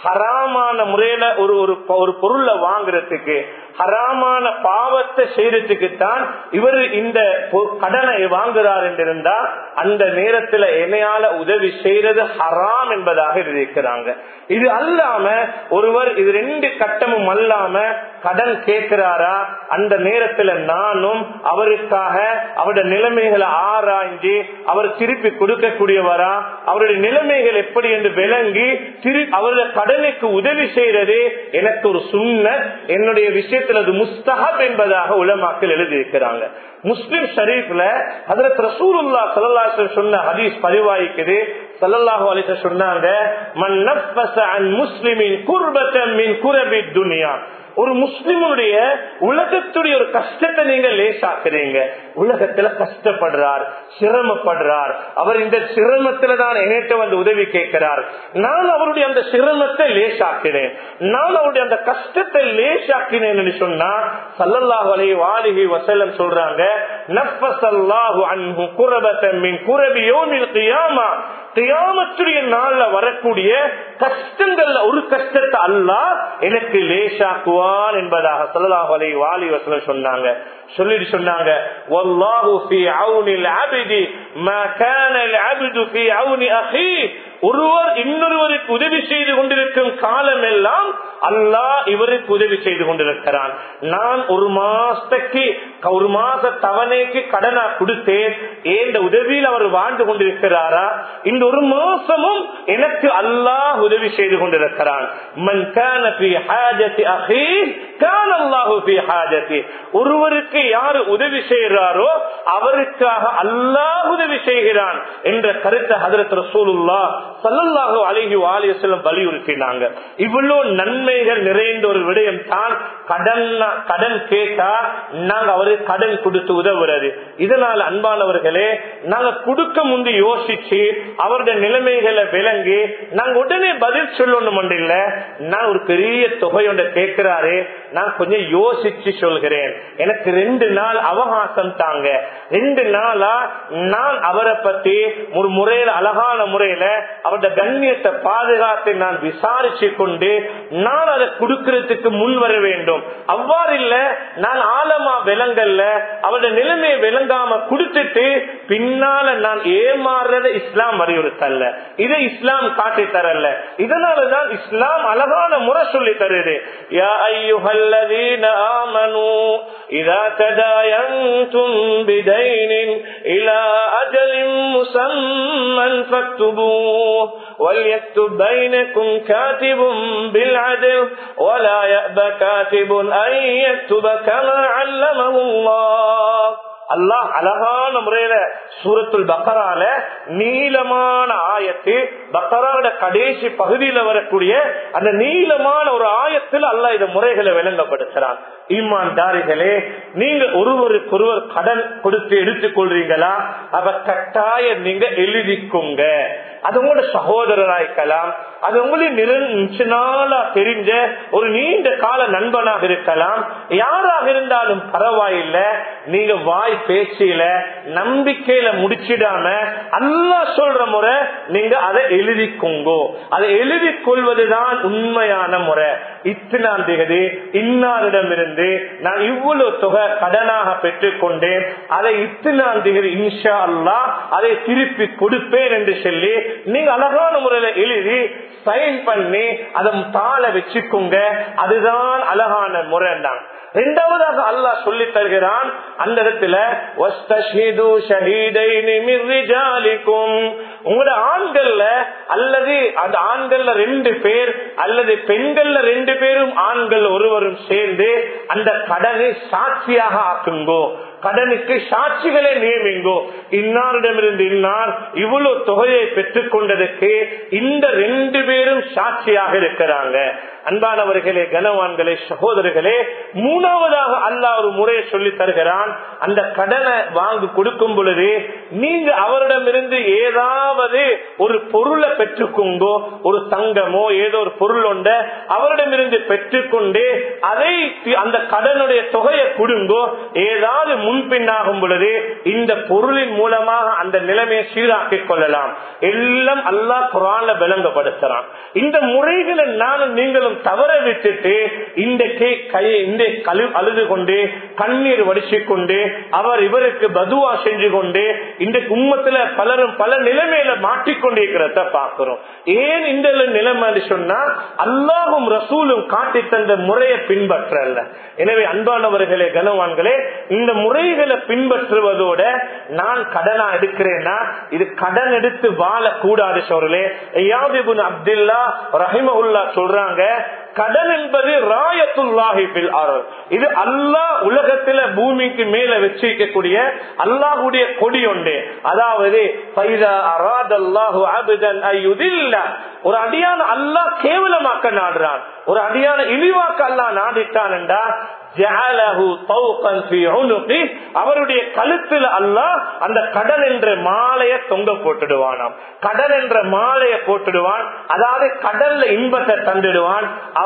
Speaker 1: ஹராமான முறையில ஒரு ஒரு பொருளை வாங்குறதுக்கு ஹராமான பாவத்தை செய்யறதுக்கு தான் இவர் இந்த கடனை வாங்குறார் என்றிருந்தா அந்த நேரத்துல என்னையால உதவி செய்யறது ஹராம் என்பதாக இருக்கிறாங்க இது அல்லாம ஒருவர் இது ரெண்டு கட்டமும் அல்லாம கடன் கேட்கிறாரா அந்த நேரத்துல நானும் அவருக்காக அவருடைய நிலைமைகளை ஆராய்ஞ்சு அவர் திருப்பி கொடுக்கக்கூடியவரா அவருடைய நிலைமைகள் எப்படி என்று விளங்கி திரு அவருடைய கடனுக்கு உதவி செய்யறது எனக்கு ஒரு சுண்ண என்னுடைய விஷயத்தில் அது முஸ்தஹப் என்பதாக உலமாக்கள் எழுதியிருக்கிறாங்க முஸ்லிம் ஷரீப்ல அதுல ரசூலுல்லா சல்லாஹ் சொன்ன ஹதீஸ் பதிவாய்க்குது சல்லல்லாஹு அலிச சொன்னாங்க மன் நஃபஸ அன் முஸ்லிமின் குர்பத்தன் மின் குரபி துனியா ஒரு முஸ்லிமுடைய உலகத்துடைய ஒரு கஷ்டத்தை நீங்க லேசாக்குறீங்க உலகத்துல கஷ்டப்படுறார் சிரமப்படுறார் அவர் இந்த சிரமத்துல தான் என்கிட்ட வந்து உதவி கேட்கிறார் நான் அவருடைய அந்த சிரமத்தை லேசாக்கினேன் நான் அவருடைய அந்த கஷ்டத்தை லேசாக்கினேன் சொன்னா சல்லல்லாஹு அலைஹி வாலிஹி வசல்லம் சொல்றாங்க நஃபஸல்லாஹு அன்ஹு குரபத்தன் மின் குரபி யௌமில் கியாமா கியாமத்துடைய நாள்ல வரக்கூடிய கஷ்டங்கள்ல ஒரு கஷ்டத்தை அல்லாஹ் எனக்கு லேசாக்குவான் என்பதாக சொல்லலாஹு அலை வாலி வசலம் சொன்னாங்க சொல்லிட்டு சொன்னாங்க வல்லாஹு ஃபீ அவுனில் அப்தி மா கான அல் அப்து ஃபீ அவுனி அஹி ஒருவர் இன்னொருவருக்கு உதவி செய்து கொண்டிருக்கும் காலம் எல்லாம் அல்லாஹ் இவருக்கு உதவி செய்து கொண்டிருக்கிறான் நான் ஒரு மாசத்துக்கு ஒரு மாச தவணைக்கு கடனா கொடுத்தேன் ஏந்த உதவியில் அவர் வாழ்ந்து கொண்டிருக்கிறாரா இந்த ஒரு மாசமும் எனக்கு அல்லாஹ் உதவி செய்து கொண்டிருக்கிறான் மன் கான ஃபீ ஹாஜத்தி அஹீ கான அல்லாஹு ஃபீ ஹாஜத்தி ஒருவருக்கு யாரு உதவி செய்கிறாரோ அவருக்காக அல்லாஹ் உதவி செய்கிறான் என்ற கருத்தை ஹதரத் ரசூலுல்லா சல்லல்லாஹு அலைஹி வாலியசல்லம் வலியுறுத்தினாங்க இவ்வளவு நன்மைகள் நிறைந்த ஒரு விடயம் தான் கடன் கடன் கேட்டா நாங்க அவருக்கு கடன் கொடுத்து உதவுறது இதனால அன்பானவர்களே நாங்க கொடுக்க முந்தி யோசிச்சு அவருடைய நிலைமைகளை விளங்கி நாங்க உடனே பதில் சொல்லணும் இல்ல நான் ஒரு பெரிய தொகையோட கேட்கிறாரு நான் கொஞ்சம் யோசிச்சு சொல்கிறேன் எனக்கு ரெண்டு நாள் அவகாசம் தாங்க ரெண்டு நாளா நான் அவரை பத்தி ஒரு முறையில அழகான முறையில அவருடைய கண்ணியத்தை பாதுகாத்து நான் விசாரிச்சு கொண்டு நான் அதை கொடுக்கறதுக்கு முன் வர வேண்டும் அவ்வாறு இல்ல நான் ஆழமா விளங்கல்ல அவருடைய நிலைமையை விளங்காம கொடுத்துட்டு பின்னால நான் ஏமாறுறத இஸ்லாம் வலியுறுத்தல்ல இதை இஸ்லாம் காட்டி தரல இதனாலதான் இஸ்லாம் அழகான முறை சொல்லி தருது யா ஐயுஹல்லதீன ஆமனு இதா ததாயந்தும் பிதைனின் இலா அஜலின் முசம்மன் ஃபக்துபூஹ் وليكتب بينكم كاتب بالعدل ولا يأبى كاتب أن يكتب كما علمه الله அல்லாஹ் அழகான முறையில சூரத்துல் பக்கரால நீளமான ஆயத்து பக்கராவோட கடைசி பகுதியில வரக்கூடிய அந்த நீளமான ஒரு ஆயத்தில் அல்லாஹ் இந்த முறைகளை விளங்கப்படுத்துறான் ஈமான்தாரிகளே நீங்க ஒருவருக்கொருவர் கடன் கொடுத்து எடுத்துக் கொள்றீங்களா அவ கட்டாய நீங்க எழுதிக்குங்க அது உங்களோட சகோதரராயிருக்கலாம் அது உங்களுக்கு நிரஞ்ச நாளா தெரிஞ்ச ஒரு நீண்ட கால நண்பனாக இருக்கலாம் யாராக இருந்தாலும் பரவாயில்லை நீங்க வாய் பேச்சில நம்பிக்கையில முடிச்சிடாம அல்லா சொல்ற முறை நீங்க அதை எழுதிக்கோங்கோ அதை எழுதி கொள்வதுதான் உண்மையான முறை இத்தனாம் தேதி இன்னாரிடம் இருந்து நான் இவ்வளவு தொகை கடனாக பெற்றுக் கொண்டேன் அதை இத்தனாம் தேதி இன்ஷா அல்லா அதை திருப்பி கொடுப்பேன் என்று சொல்லி நீங்க அழகான முறையில எழுதி சைன் பண்ணி அதை தாள வச்சுக்கோங்க அதுதான் அழகான முறை தான் இரண்டாவதாக அல்லாஹ் சொல்லி தருகிறான் அந்த இடத்துல உங்களோட ஆண்கள்ல அல்லது அந்த ஆண்கள்ல ரெண்டு பேர் அல்லது பெண்கள்ல ரெண்டு பேரும் ஆண்கள் ஒருவரும் சேர்ந்து அந்த கடனை சாட்சியாக ஆக்குங்கோ கடனுக்கு சாட்சிகளை நியமிங்கோ இன்னாரிடமிருந்து இன்னார் இவ்வளவு தொகையை பெற்றுக் கொண்டதற்கு இந்த ரெண்டு பேரும் சாட்சியாக இருக்கிறாங்க அன்பானவர்களே கனவான்களே சகோதரர்களே மூணாவதாக அல்லாஹ் ஒரு முறையை சொல்லி தருகிறான் அந்த கடனை வாங்கி கொடுக்கும் பொழுது நீங்க அவரிடமிருந்து ஏதாவது ஒரு பொருளை பெற்றுக்கொண்டோ ஒரு தங்கமோ ஏதோ ஒரு பொருள் ஒன்ற அவரிடமிருந்து பெற்றுக்கொண்டு அதை அந்த கடனுடைய தொகையை கொடுங்கோ ஏதாவது முன்பின்னாகும் பொழுது இந்த பொருளின் மூலமாக அந்த நிலைமையை சீராக்கிக் கொள்ளலாம் எல்லாம் அல்லாஹ் குரான்ல விளங்கப்படுத்துறான் இந்த முறைகளை நானும் நீங்களும் தவற விட்டுட்டு இன்றைக்கு கை இந்த கழு அழுது கொண்டு கண்ணீர் வடிச்சு கொண்டு அவர் இவருக்கு பதுவா செஞ்சு கொண்டு இன்றைக்கு உம்மத்துல பலரும் பல நிலைமையில மாட்டிக்கொண்டிருக்கிறத பாக்குறோம் ஏன் இந்த நிலைமை சொன்னா அல்லாஹும் ரசூலும் காட்டி தந்த முறையை பின்பற்றல எனவே அன்பானவர்களே கனவான்களே இந்த முறைகளை பின்பற்றுவதோட நான் கடனா எடுக்கிறேன்னா இது கடன் எடுத்து வாழக்கூடாது சோழலே அப்துல்லா ரஹிமகுல்லா சொல்றாங்க கடன் என்பது ராயத்துல்லாஹி பில் அருள் இது அல்லாஹ் உலகத்துல பூமிக்கு மேல வச்சிருக்கக்கூடிய அல்லாஹுடைய கொடி ஒன்று அதாவது ஒரு அடியான அல்லாஹ் கேவலமாக்க நாடுறான் ஒரு அடியான இழிவாக்க அல்லாஹ் நாடிட்டான் என்றா அவருடைய கழுத்துல அல்லாஹ் அந்த கடன் என்ற மாலைய தொங்க போட்டுடுவானாம் கடன் என்ற மாலைய போட்டுடுவான் அதாவது கடல்ல இன்பத்தை தந்துடுவான்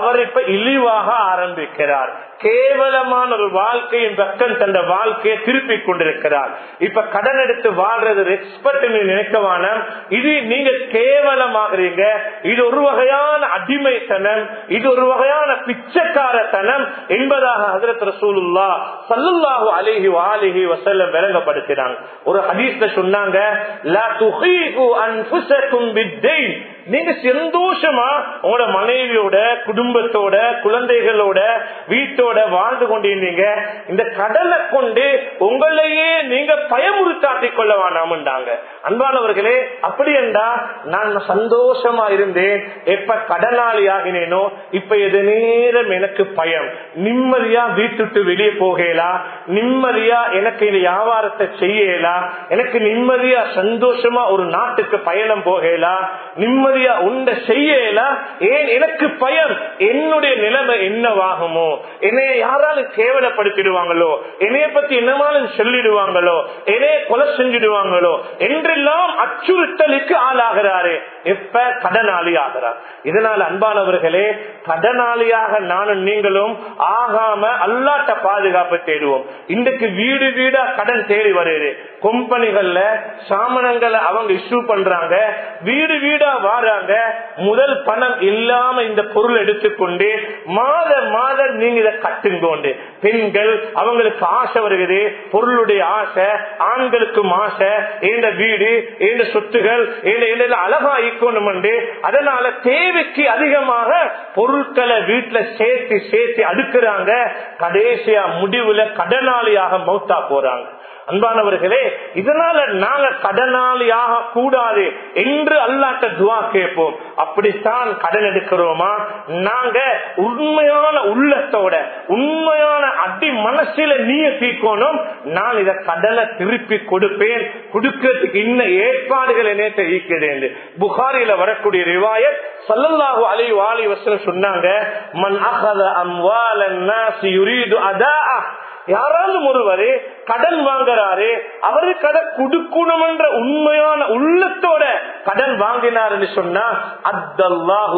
Speaker 1: அவர் இப்ப இழிவாக ஆரம்பிக்கிறார் கேவலமான ஒரு வாழ்க்கையின் பக்கம் தந்த வாழ்க்கையை திருப்பி கொண்டிருக்கிறார் இப்ப கடன் எடுத்து வாழ்றது ரெஸ்பெக்ட் நினைக்கவான இது நீங்க கேவலமாகறீங்க இது ஒரு வகையான அடிமைத்தனம் இது ஒரு வகையான பிச்சைக்காரத்தனம் என்பதாக ஹசரத் ரசூலுல்லா சல்லுல்லாஹு அலிஹி வாலிஹி வசல்லம் விளங்கப்படுத்தினாங்க ஒரு ஹதீஸ்ல சொன்னாங்க லா துஹீகு அன்ஃபுஸக்கும் பித்தைன் நீங்க சந்தோஷமா உங்களோட மனைவியோட குடும்பத்தோட குழந்தைகளோட வீட்டோட வாழ்ந்து கொண்டிருந்தீங்க இந்த கடலை கொண்டு உங்களையே நீங்க பயமுறுத்தாட்டிக் கொள்ள வேணாம்ண்டாங்க அன்பானவர்களே அப்படி என்றா நான் சந்தோஷமா இருந்தேன் எப்ப கடனாளி ஆகினேனோ இப்ப எது நேரம் எனக்கு பயம் நிம்மதியா வீட்டுட்டு வெளியே போகலாம் நிம்மதியா எனக்கு இந்த வியாபாரத்தை செய்யலாம் எனக்கு நிம்மதியா சந்தோஷமா ஒரு நாட்டுக்கு பயணம் போகலாம் நிம்மதியா உண்ட செய்யலாம் ஏன் எனக்கு பயம் என்னுடைய நிலைமை என்னவாகுமோ என்னைய யாராலும் கேவலப்படுத்திடுவாங்களோ என்னைய பத்தி என்னமாலும் சொல்லிடுவாங்களோ என்னைய கொலை செஞ்சிடுவாங்களோ என்றெல்லாம் அச்சுறுத்தலுக்கு ஆளாகிறாரு எப்ப கடனாளி ஆகிறார் இதனால் அன்பானவர்களே கடனாளியாக நானும் நீங்களும் ஆகாம அல்லாட்ட பாதுகாப்பு தேடுவோம் இன்றைக்கு வீடு வீடா கடன் தேடி வருது கம்பெனிகள்ல சாமனங்களை அவங்க இஷ்யூ பண்றாங்க வீடு வீடா வாராங்க முதல் பணம் இல்லாம இந்த பொருள் எடுத்துக்கொண்டு மாத மாதம் நீங்க இதை கட்டுங்கோண்டு பெண்கள் அவங்களுக்கு ஆசை வருகிறது பொருளுடைய ஆசை ஆண்களுக்கும் ஆசை இந்த வீடு இந்த சொத்துகள் அழகா ஈக்கணும் அதனால தேவைக்கு அதிகமாக பொருட்களை வீட்டுல சேர்த்து சேர்த்து அடுக்குறாங்க கடைசியா முடிவுல கடனாளியாக மௌத்தா போறாங்க அன்பானவர்களே இதனால நாங்க கடனாளியாக கூடாது என்று அல்லாட்ட துவா கேட்போம் அப்படித்தான் கடன் எடுக்கிறோமா நாங்க உண்மையான உள்ளத்தோட உண்மையான அடி மனசில நீய தீக்கணும் நான் இத கடனை திருப்பி கொடுப்பேன் கொடுக்கிறதுக்கு இன்னும் ஏற்பாடுகளை நேற்று ஈக்கிறேன் புகாரில வரக்கூடிய ரிவாயத் சல்லல்லாஹு அலி வாலி வசனம் சொன்னாங்க மன் அகத அம்வாலன் நாசி யுரீது அதா யாராவது ஒருவரு கடன் வாங்குறாரு அவரு கடன் கொடுக்கணும் என்ற உண்மையான உள்ளத்தோட கடன் வாங்கினாருன்னு சொன்னா அத்தல்லாஹு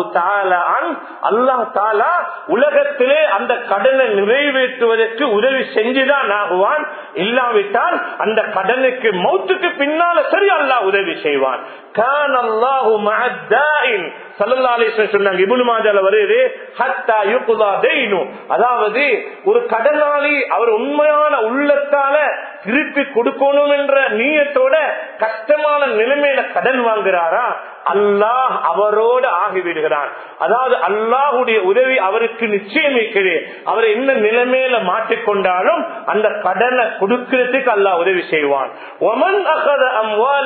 Speaker 1: அல்லாஹ் தாலா உலகத்திலே அந்த கடனை நிறைவேற்றுவதற்கு உதவி செஞ்சுதான் ஆகுவான் இல்லாவிட்டால் அந்த கடனுக்கு மௌத்துக்கு பின்னால சரி அல்லாஹ் உதவி செய்வான் கான் அல்லாஹு மஹத்தாயின் அதாவது ஒரு கடனாளி அவர் உண்மையான உள்ளத்தால திருப்பி கொடுக்கணும் என்ற நீயத்தோட கஷ்டமான நிலைமையில கடன் வாங்குறாரா அல்லாஹ் அவரோடு ஆகிவிடுகிறான் அதாவது அல்லாஹுடைய உதவி அவருக்கு நிச்சயமிக்கிறது அவர் என்ன நிலைமையில மாட்டிக்கொண்டாலும் அந்த கடனை கொடுக்கிறதுக்கு அல்லாஹ் உதவி செய்வான் ஒமன் அகத அம்வால்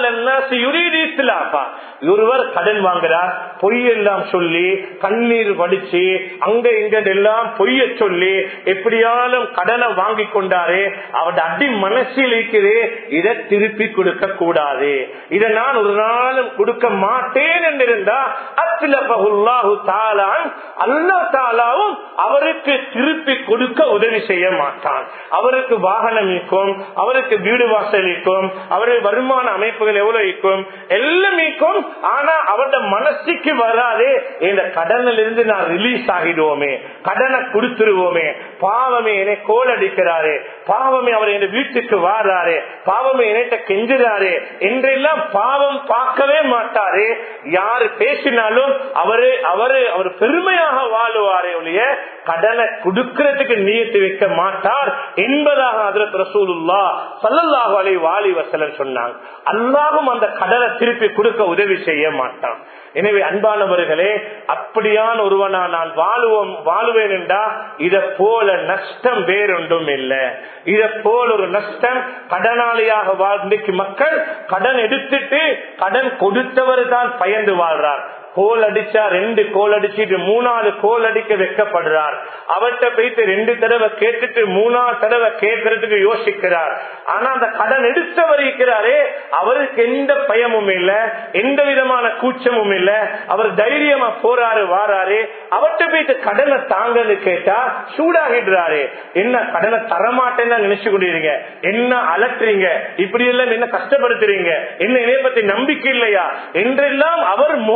Speaker 1: ஒருவர் கடன் வாங்குறார் பொய்யெல்லாம் சொல்லி கண்ணீர் வடிச்சு அங்க இங்க எல்லாம் பொய்ய சொல்லி எப்படியாலும் கடனை வாங்கி கொண்டாரே அவருடைய அடி மனசில் இருக்கிறே இதை திருப்பி கொடுக்க கூடாது இதை நான் ஒரு நாளும் கொடுக்க மாட்டேன் என்றிருந்தா அத்திலபகுல்லாஹு தாலான் அல்லா தாலாவும் அவருக்கு திருப்பி கொடுக்க உதவி செய்ய மாட்டான் அவருக்கு வாகனம் இருக்கும் அவருக்கு வீடு வாசல் இருக்கும் அவருடைய வருமான அமைப்புகள் எவ்வளவு இருக்கும் எல்லாம் இருக்கும் ஆனா அவருடைய மனசுக்கு வராதே இந்த கடனில் இருந்து நான் ரிலீஸ் ஆகிடுவோமே கடனை கொடுத்துருவோமே பாவமே என்னை கோல் அடிக்கிறாரு பாவமே அவர் என் வீட்டுக்கு வாராரு பாவமே என்னைட்ட கெஞ்சுறாரு என்றெல்லாம் பாவம் பார்க்கவே மாட்டாரு யாரு பேசினாலும் அவரு அவரு அவர் பெருமையாக வாழுவாரே ஒழிய கடனை கொடுக்கறதுக்கு நீயத்து வைக்க மாட்டார் என்பதாக அதில் ரசூலுல்லா சல்லல்லாஹு அலை வாலி வசலன் சொன்னாங்க அல்லாவும் அந்த கடனை திருப்பி கொடுக்க உதவி செய்ய மாட்டான் எனவே அன்பானவர்களே அப்படியான ஒருவனா நான் வாழுவோம் வாழுவேன் என்றா இத போல நஷ்டம் வேறொன்றும் இல்லை இத போல ஒரு நஷ்டம் கடனாளியாக வாழ்ந்துக்கு மக்கள் கடன் எடுத்துட்டு கடன் கொடுத்தவர் தான் பயந்து வாழ்றார் கோல் அடிச்சா ரெண்டு கோல் அடிச்சுட்டு மூணாவது கோல் அடிக்க வைக்கப்படுறார் அவர்கிட்ட போயிட்டு ரெண்டு தடவை கேட்டுட்டு மூணாவது தடவை கேட்கறதுக்கு யோசிக்கிறார் ஆனா அந்த கடன் எடுத்தவர் இருக்கிறாரே அவருக்கு எந்த பயமும் இல்ல எந்த விதமான கூச்சமும் இல்ல அவர் தைரியமா போறாரு வாராரு அவர்கிட்ட போயிட்டு கடனை தாங்கன்னு கேட்டா சூடாகிடுறாரு என்ன கடனை தரமாட்டேன்னு நினைச்சு கொண்டிருங்க என்ன அலட்டுறீங்க இப்படி எல்லாம் என்ன கஷ்டப்படுத்துறீங்க என்ன இணைய பத்தி நம்பிக்கை இல்லையா என்றெல்லாம் அவர் முகத்துல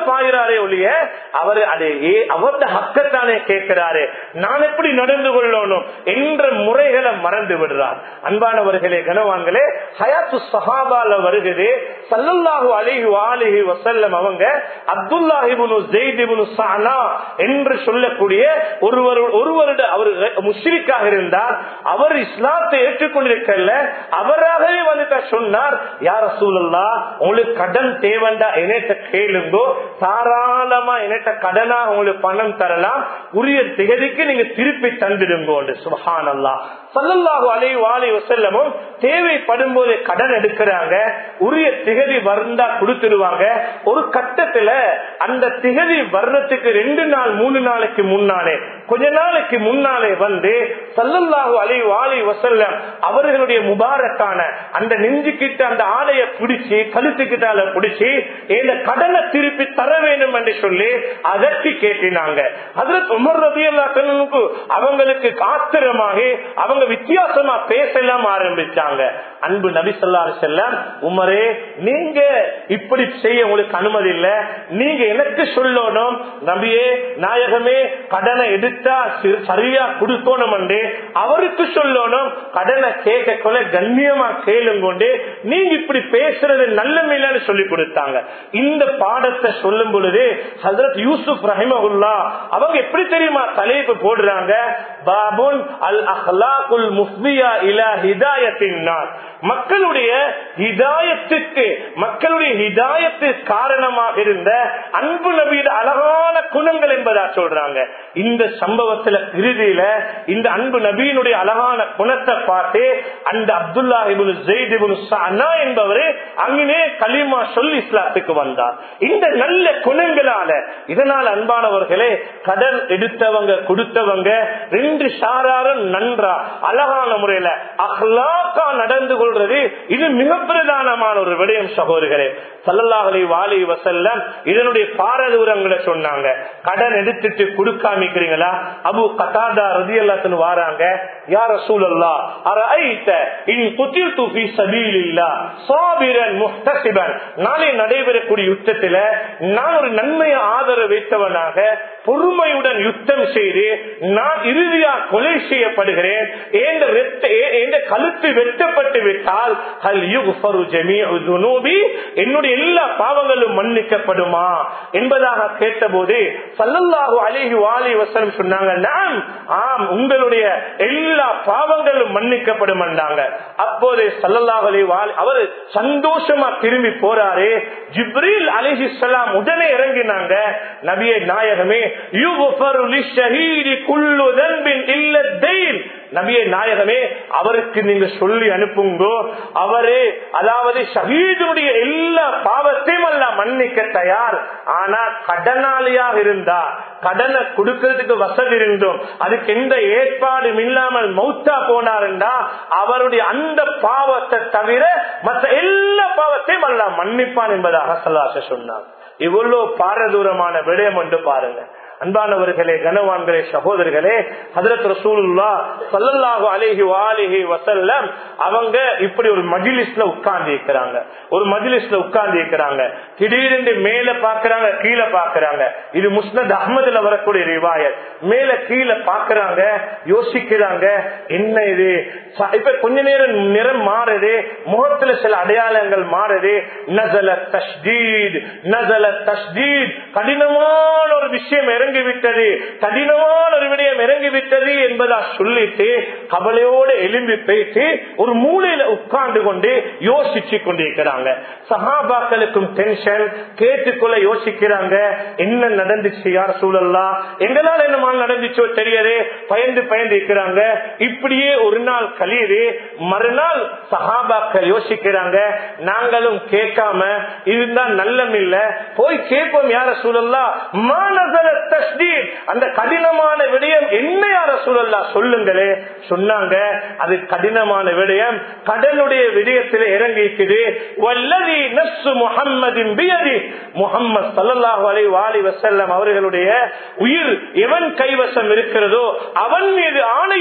Speaker 1: பாயிறாரே ஒழிய அவர் அது அவருடைய ஹக்கத்தானே கேட்கிறாரு நான் எப்படி நடந்து கொள்ளணும் என்ற முறைகளை மறந்து விடுறார் அன்பானவர்களே கனவான்களே ஹயாத்து சஹாபால வருகிறது சல்லல்லாஹு அலிஹி வாலிஹி வசல்லம் அவங்க அப்துல்லாஹிபுனு ஜெய்திபுனு சானா என்று சொல்லக்கூடிய ஒருவர் ஒருவருட அவர் முஷ்ரிக்காக இருந்தார் அவர் இஸ்லாத்தை ஏற்றுக்கொண்டிருக்கல அவராகவே வந்துட்ட சொன்னார் யார சூழல்லா உங்களுக்கு கடன் தேவண்டா என்னட்ட கேளுங்கோ தாராளமா என்னட்ட கடனா உங்களுக்கு பணம் தரலாம் உரிய திகதிக்கு நீங்க திருப்பி தந்துடுங்கோ சுபஹான் அல்லா சல்லல்லாஹு அலை வாலி வசல்லமும் தேவைப்படும் போது கடன் எடுக்கிறாங்க உரிய திகதி வந்தா கொடுத்துடுவாங்க ஒரு கட்டத்துல அந்த திகதி வர்றதுக்கு ரெண்டு நாள் மூணு நாளைக்கு முன்னாலே கொஞ்ச நாளைக்கு முன்னாலே வந்து சல்லல்லாஹு அலை வாலி வசல்லம் அவர்களுடைய முபாரக்கான அந்த நெஞ்சுக்கிட்ட அந்த ஆடையை பிடிச்சி கழுத்துக்கிட்டால பிடிச்சி இந்த கடனை திருப்பி தர வேண்டும் என்று சொல்லி அதற்கு கேட்டினாங்க அதுல உமர் ரபி அல்லாக்கு அவங்களுக்கு ஆத்திரமாகி அவங்க வித்தியாசமா பேசலாம் ஆரம்பிச்சாங்க அன்பு நபி சொல்லா செல்லம் உமரே நீங்க இப்படி செய்ய உங்களுக்கு அனுமதி இல்ல நீங்க எனக்கு சொல்லணும் நபியே நாயகமே கடனை எடுத்தா சரியா கொடுக்கணும் என்று அவருக்கு சொல்லணும் கடனை கேட்க கொள்ள கண்ணியமா கேளுங்கொண்டு நீங்க இப்படி பேசுறது நல்ல மேலன்னு சொல்லி கொடுத்தாங்க இந்த பாடத்தை சொல்லும் பொழுது ஹசரத் யூசுப் ரஹிமகுல்லா அவங்க எப்படி தெரியுமா தலைப்பு போடுறாங்க பாபுன் அல் அஹ்லாக்குல் முஃபியா இலா ஹிதாயத்தின் மக்களுடைய ஹிதாயத்துக்கு மக்களுடைய ஹிதாயத்து காரணமாக இருந்த அன்பு நபியின் அழகான குணங்கள் என்பதா சொல்றாங்க இந்த சம்பவத்துல இறுதியில இந்த அன்பு நபியினுடைய அழகான குணத்தை பார்த்து அந்த அப்துல்லா அண்ணா என்பவரு அங்கே களிமா சொல்லி இஸ்லாத்துக்கு வந்தார் இந்த நல்ல குணங்களால இதனால் அன்பானவர்களே கடன் எடுத்தவங்க கொடுத்தவங்க ரெண்டு சாராரும் நன்றா அழகான முறையில அஹ்லாக்கா நடந்து கொள்றது இது மிக பிரதானமான ஒரு விடயம் சகோதரர்களே சல்லல்லாஹலை வாலி வசல்லம் இதனுடைய பாரதூரங்களை சொன்னாங்க கடன் எடுத்துட்டு கொடுக்காமிக்கிறீங்களா அபு கதாதா ரதி எல்லாத்துன்னு வாராங்க யார சூழல்லா அரைத்த இன் குத்தில் தூஃபி சபீலில்லா சாபிரன் முஹ்தசிபன் நாளை நடைபெறக்கூடிய யுத்தத்துல நான் ஒரு நன்மையை ஆதரவு வைத்தவனாக பொறுமையுடன் யுத்தம் செய்து நான் இறுதியா கொலை செய்யப்படுகிறேன் கழுத்து வெட்டப்பட்டு விட்டால் என்னுடைய எல்லா பாவங்களும் மன்னிக்கப்படுமா என்பதாக கேட்டபோது சல்லல்லாஹு அலிஹி வாலி வசனம் சொன்னாங்க நான் ஆம் உங்களுடைய எல்லா பாவங்களும் மன்னிக்கப்படும் அப்போது சல்லல்லாஹு அலி வாலி அவர் சந்தோஷமா திரும்பி போறாரு ஜிப்ரீல் அலிஹிஸ்லாம் உடனே இறங்கினாங்க நபியை நாயகமே நபியை நாயகமே அவருக்கு நீங்க சொல்லி அனுப்புங்கோ அவரே அதாவது ஷஹீதுடைய எல்லா பாவத்தையும் அல்ல மன்னிக்க தயார் ஆனா கடனாளியாக இருந்தா கடனை கொடுக்கறதுக்கு வசதி இருந்தோம் அதுக்கு எந்த ஏற்பாடும் இல்லாமல் மௌத்தா போனாருண்டா அவருடைய அந்த பாவத்தை தவிர மற்ற எல்லா பாவத்தையும் அல்ல மன்னிப்பான் என்பதாக சல்லாச சொன்னார் இவ்வளவு பாரதூரமான விடயம் என்று பாருங்க அன்பானவர்களே கனவான்களே சகோதரர்களே ஹதரத் ரசூலுல்லா சல்லல்லாஹு அலைஹி வாலிஹி வசல்லம் அவங்க இப்படி ஒரு மஜிலிஸ்ல உட்கார்ந்து இருக்கிறாங்க ஒரு மஜிலிஸ்ல உட்கார்ந்து இருக்கிறாங்க திடீரென்று மேல பாக்குறாங்க கீழே பாக்குறாங்க இது முஸ்னத் அஹமதுல வரக்கூடிய ரிவாயத் மேல கீழே பாக்குறாங்க யோசிக்கிறாங்க என்ன இது இப்ப கொஞ்ச நேரம் நிறம் மாறுது முகத்துல சில அடையாளங்கள் மாறுது நசல தஷ்தீத் நசல தஷ்தீத் கடினமான ஒரு விஷயம் இறங்கிவிட்டது கடினமான ஒரு விடயம் இறங்கிவிட்டது என்பதா சொல்லிட்டு கவலையோடு எலும்பி போயிட்டு ஒரு மூலையில உட்கார்ந்து கொண்டு யோசிச்சு கொண்டிருக்கிறாங்க சகாபாக்களுக்கும் டென்ஷன் கேட்டுக்கொள்ள யோசிக்கிறாங்க என்ன நடந்துச்சு யார் சூழல்லாம் எங்களால் என்ன நடந்துச்சோ தெரியாது பயந்து பயந்து இருக்கிறாங்க இப்படியே ஒரு நாள் கழியுது மறுநாள் சகாபாக்கள் யோசிக்கிறாங்க நாங்களும் கேட்காம இருந்தா நல்லம் இல்ல போய் கேட்போம் யார சூழல்லா மாநகர தஸ்தீர் அந்த கடினமான விடயம் என்ன யார சூழல்லா சொல்லுங்களே சொன்னாங்க அது கடினமான விடயம் கடலுடைய விடயத்தில் இறங்கிக்குது வல்லதி நப்சு முகம்மதின் பியதி முகம்மது சல்லல்லாஹு அலை வாலி வசல்லம் அவர்களுடைய உயிர் எவன் கைவசம் இருக்கிறதோ அவன் மீது ஆணையிட்டு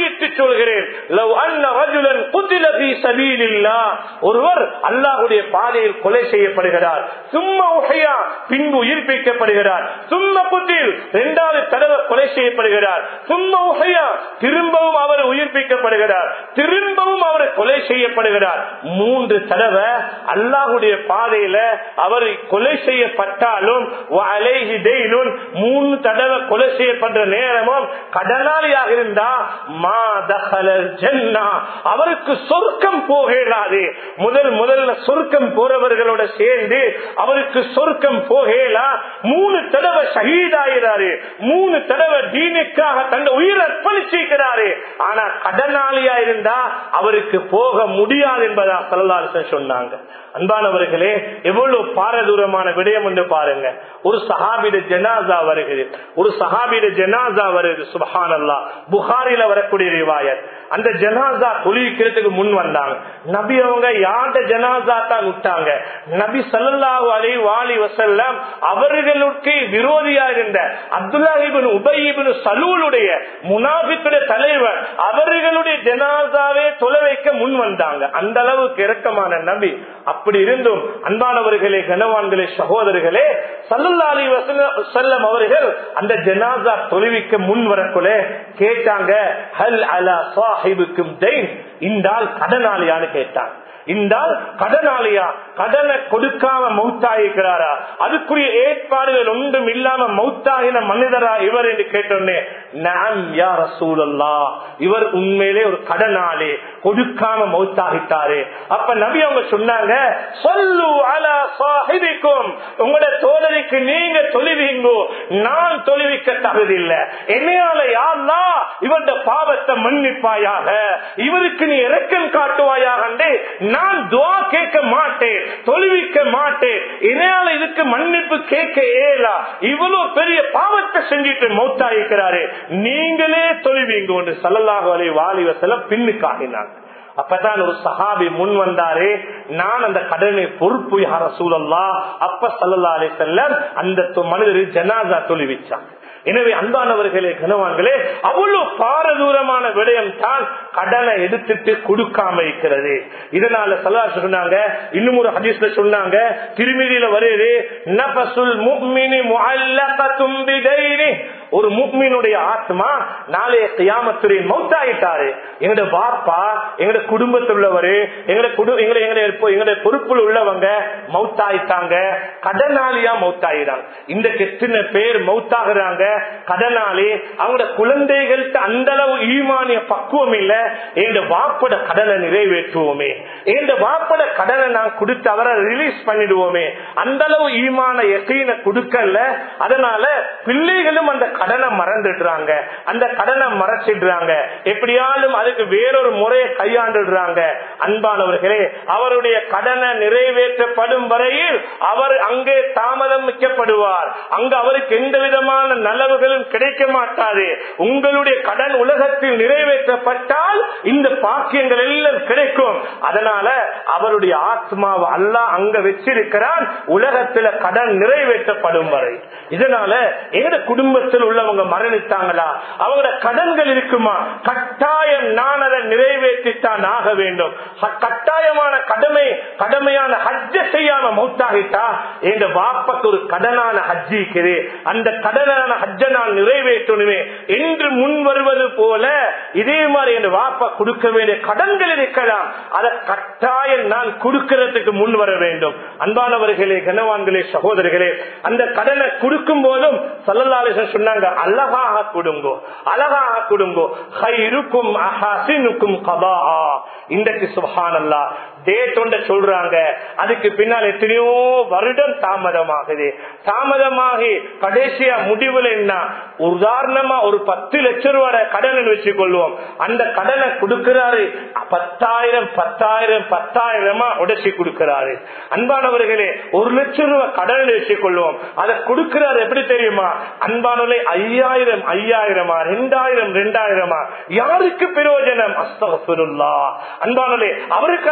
Speaker 1: சொல்கிறேன் லவ் அன்ன ரஜுலன் குத்தில ஃபீ சபீலில்லாஹ் ஒருவர் அல்லாஹ்வுடைய பாதையில் கொலை செய்யப்படுகிறார் சும்மா உஹையா பின்பு உயிர்ப்பிக்கப்படுகிறார் சும்மா குத்தில் இரண்டாவது தடவை கொலை செய்யப்படுகிறார் சும்மா உஹையா திரும்பவும் அவர் உயிர்ப்பிக்கப்படுகிறார் திரும்பவும் அவர் கொலை செய்யப்படுகிறார் மூன்று தடவை அல்லாஹுடைய பாதையில அவர் கொலை செய்யப்பட்டாலும் அலைஹி தெய்னுன் மூணு தடவை கொலை செய்யப்படுற நேரமும் கடனாளியாக இருந்தா மா தஹலல் ஜன்னா அவருக்கு சொர்க்கம் போகலாது முதல் முதல்ல சொர்க்கம் போறவர்களோட சேர்ந்து அவருக்கு சொர்க்கம் போகலா மூணு தடவை ஷஹீதாகிறாரு மூணு தடவை தீனுக்காக தன் உயிர் அர்ப்பணிச்சிருக்கிறாரு ஆனா கடனாளியா இருந்தா அவருக்கு போக முடியாது என்பதா சல்லாசன் சொன்னாங்க அன்பானவர்களே எவ்வளவு பாரதூரமான விடயம் என்று பாருங்க ஒரு சஹாபிட ஜனாசா வருகிறது ஒரு சஹாபிட ஜனாசா வருது சுபஹான் அல்லா புகாரில வரக்கூடிய ரிவாயத் அந்த ஜனாசா தொழிக்கிறதுக்கு முன் வந்தாங்க நபி அவங்க யார்ட ஜனாசா தான் விட்டாங்க நபி சல்லாஹூ அலி வாலி வசல்லம் அவர்களுக்கு விரோதியா இருந்த அப்துல்லாஹிபின் உபயிபின் சலூலுடைய முனாபித்துடைய தலைவர் அவர்களுடைய ஜனாசாவே தொலை வைக்க முன் வந்தாங்க அந்த அளவுக்கு இறக்கமான நபி அப்படி இருந்தும் அன்பானவர்களே கனவான்களே சகோதரர்களே சல்லல்லா அலி வசல்லம் அவர்கள் அந்த ஜனாசா தொலைவிக்க முன் வரக்குள்ள கேட்டாங்க ஹல் அலா சாஹிபுக்கும் தெயின் இந்தால் கடனாளியான்னு கேட்டாங்க இந்தால் கடனாளியா கடனை கொடுக்காம மௌத்தாயிருக்கிறாரா அதுக்குரிய ஏற்பாடுகள் ஒன்றும் இல்லாம மௌத்தாகின மனிதரா இவர் என்று கேட்டோன்னே நான் யார் சூழல்லா இவர் உண்மையிலே ஒரு கடனாளி கொடுக்காம மௌத்தாகிட்டாரு அப்ப நபி அவங்க சொன்னாங்க சொல்லு அலா சாஹிபிக்கும் உங்களோட தோழருக்கு நீங்க தொழுவீங்கோ நான் தொழுவிக்க தகுதில்லை என்னையால யாருலா இவருடைய பாவத்தை மன்னிப்பாயாக இவருக்கு நீ இறக்கம் காட்டுவாயாக நான் துவா கேட்க மாட்டேன் தொழுவிக்க மாட்டேன் இதனால இதுக்கு மன்னிப்பு கேட்க ஏலா இவ்வளவு பெரிய பாவத்தை செஞ்சிட்டு மௌத்தாயிருக்கிறாரு நீங்களே தொழுவீங்க ஒன்று சல்லல்லாஹு அலை வாலிவசல பின்னுக்காகினாங்க அப்பதான் ஒரு சஹாபி முன் வந்தாரு நான் அந்த கடனை பொறுப்பு யார சூழல்லா அப்ப சல்லல்லா அலை செல்ல அந்த மனிதர் ஜனாசா தொழுவிச்சாங்க எனவே அன்பானவர்களே கனவான்களே அவ்வளவு பாரதூரமான விடயம் தான் கடனை எடுத்துட்டு கொடுக்காம இருக்கிறது இதனால சல்லா சொன்னாங்க இன்னும் ஒரு ஹதீஸ்ல சொன்னாங்க திருமதியில வருது நபசுல் முக்மினி முஅல்லகத்தும் பிதைனி ஒரு முக்மீனுடைய ஆத்மா நாளைய கியாமத்துடைய மௌத்தாயிட்டாரு எங்கட பாப்பா எங்கட குடும்பத்தில் உள்ளவரு எங்கட குடு எங்களை எங்களுடைய பொறுப்புல உள்ளவங்க மௌத்தாயிட்டாங்க கடனாளியா மௌத்தாயிறாங்க இந்த எத்தனை பேர் மௌத்தாகிறாங்க கடனாளி அவங்களோட குழந்தைகளுக்கு அந்த அளவு ஈமானிய பக்குவம் இல்ல எங்க வாப்பட கடனை நிறைவேற்றுவோமே எங்க வாப்பட கடனை நான் கொடுத்து அவரை ரிலீஸ் பண்ணிடுவோமே அந்த அளவு ஈமான எசையின கொடுக்கல அதனால பிள்ளைகளும் அந்த கடனை மறந்துடுறாங்க அந்த கடனை மறைச்சிடுறாங்க எப்படியாலும் அதுக்கு வேறொரு முறையை கையாண்டுடுறாங்க அன்பானவர்களே அவருடைய கடனை நிறைவேற்றப்படும் வரையில் அவர் அங்கே தாமதம் வைக்கப்படுவார் அங்கு அவருக்கு எந்த விதமான நலவுகளும் கிடைக்க மாட்டாது உங்களுடைய கடன் உலகத்தில் நிறைவேற்றப்பட்டால் இந்த பாக்கியங்கள் எல்லாம் கிடைக்கும் அதனால அவருடைய ஆத்மாவை அல்ல அங்க வச்சிருக்கிறான் உலகத்துல கடன் நிறைவேற்றப்படும் வரை இதனால எங்க குடும்பத்தில் உள்ளவங்க மரணித்தாங்களா அவங்களோட கடன்கள் இருக்குமா கட்டாயம் நான் அதை நிறைவேற்றித்தான் ஆக வேண்டும் கட்டாயமான கடமை கடமையான ஹஜ்ஜ செய்யாம மௌத்தாகிட்டா எங்க வாப்பக்கு ஒரு கடனான ஹஜ்ஜி இருக்குது அந்த கடனான ஹஜ்ஜ நான் நிறைவேற்றணுமே என்று முன் வருவது போல இதே மாதிரி என் வாப்பா கொடுக்க வேண்டிய கடன்கள் இருக்கலாம் அதை கட்டாயம் நான் கொடுக்கிறதுக்கு முன் வர வேண்டும் அன்பானவர்களே கனவான்களே சகோதரர்களே அந்த கடனை கொடுக்கும் போதும் சல்லல்லாலேசன் சொன்னாங்க அழகாக கொடுங்கோ அழகாக கொடுங்கோ ஹைருக்கும் அஹசினுக்கும் கபா இன்றைக்கு சுபஹானல்லா டேட் ஒன்ற சொல்றாங்க அதுக்கு பின்னால் எத்தனையோ வருடம் தாமதமாகுது தாமதமாகி கடைசியா முடிவுல என்ன உதாரணமா ஒரு பத்து லட்சம் ரூபாய் கடன் வச்சுக் கொள்வோம் அந்த கடனை கொடுக்கிறாரு பத்தாயிரம் பத்தாயிரம் பத்தாயிரமா உடச்சி கொடுக்கிறாரு அன்பானவர்களே ஒரு லட்சம் ரூபாய் கடன் வச்சுக் கொள்வோம் அதை கொடுக்கிறாரு எப்படி தெரியுமா அன்பானவர்களே ஐயாயிரம் ஐயாயிரமா ரெண்டாயிரம் ரெண்டாயிரமா யாருக்கு பிரயோஜனம் அஸ்தகா அன்பானவர்களே அவருக்கு அந்த பணம்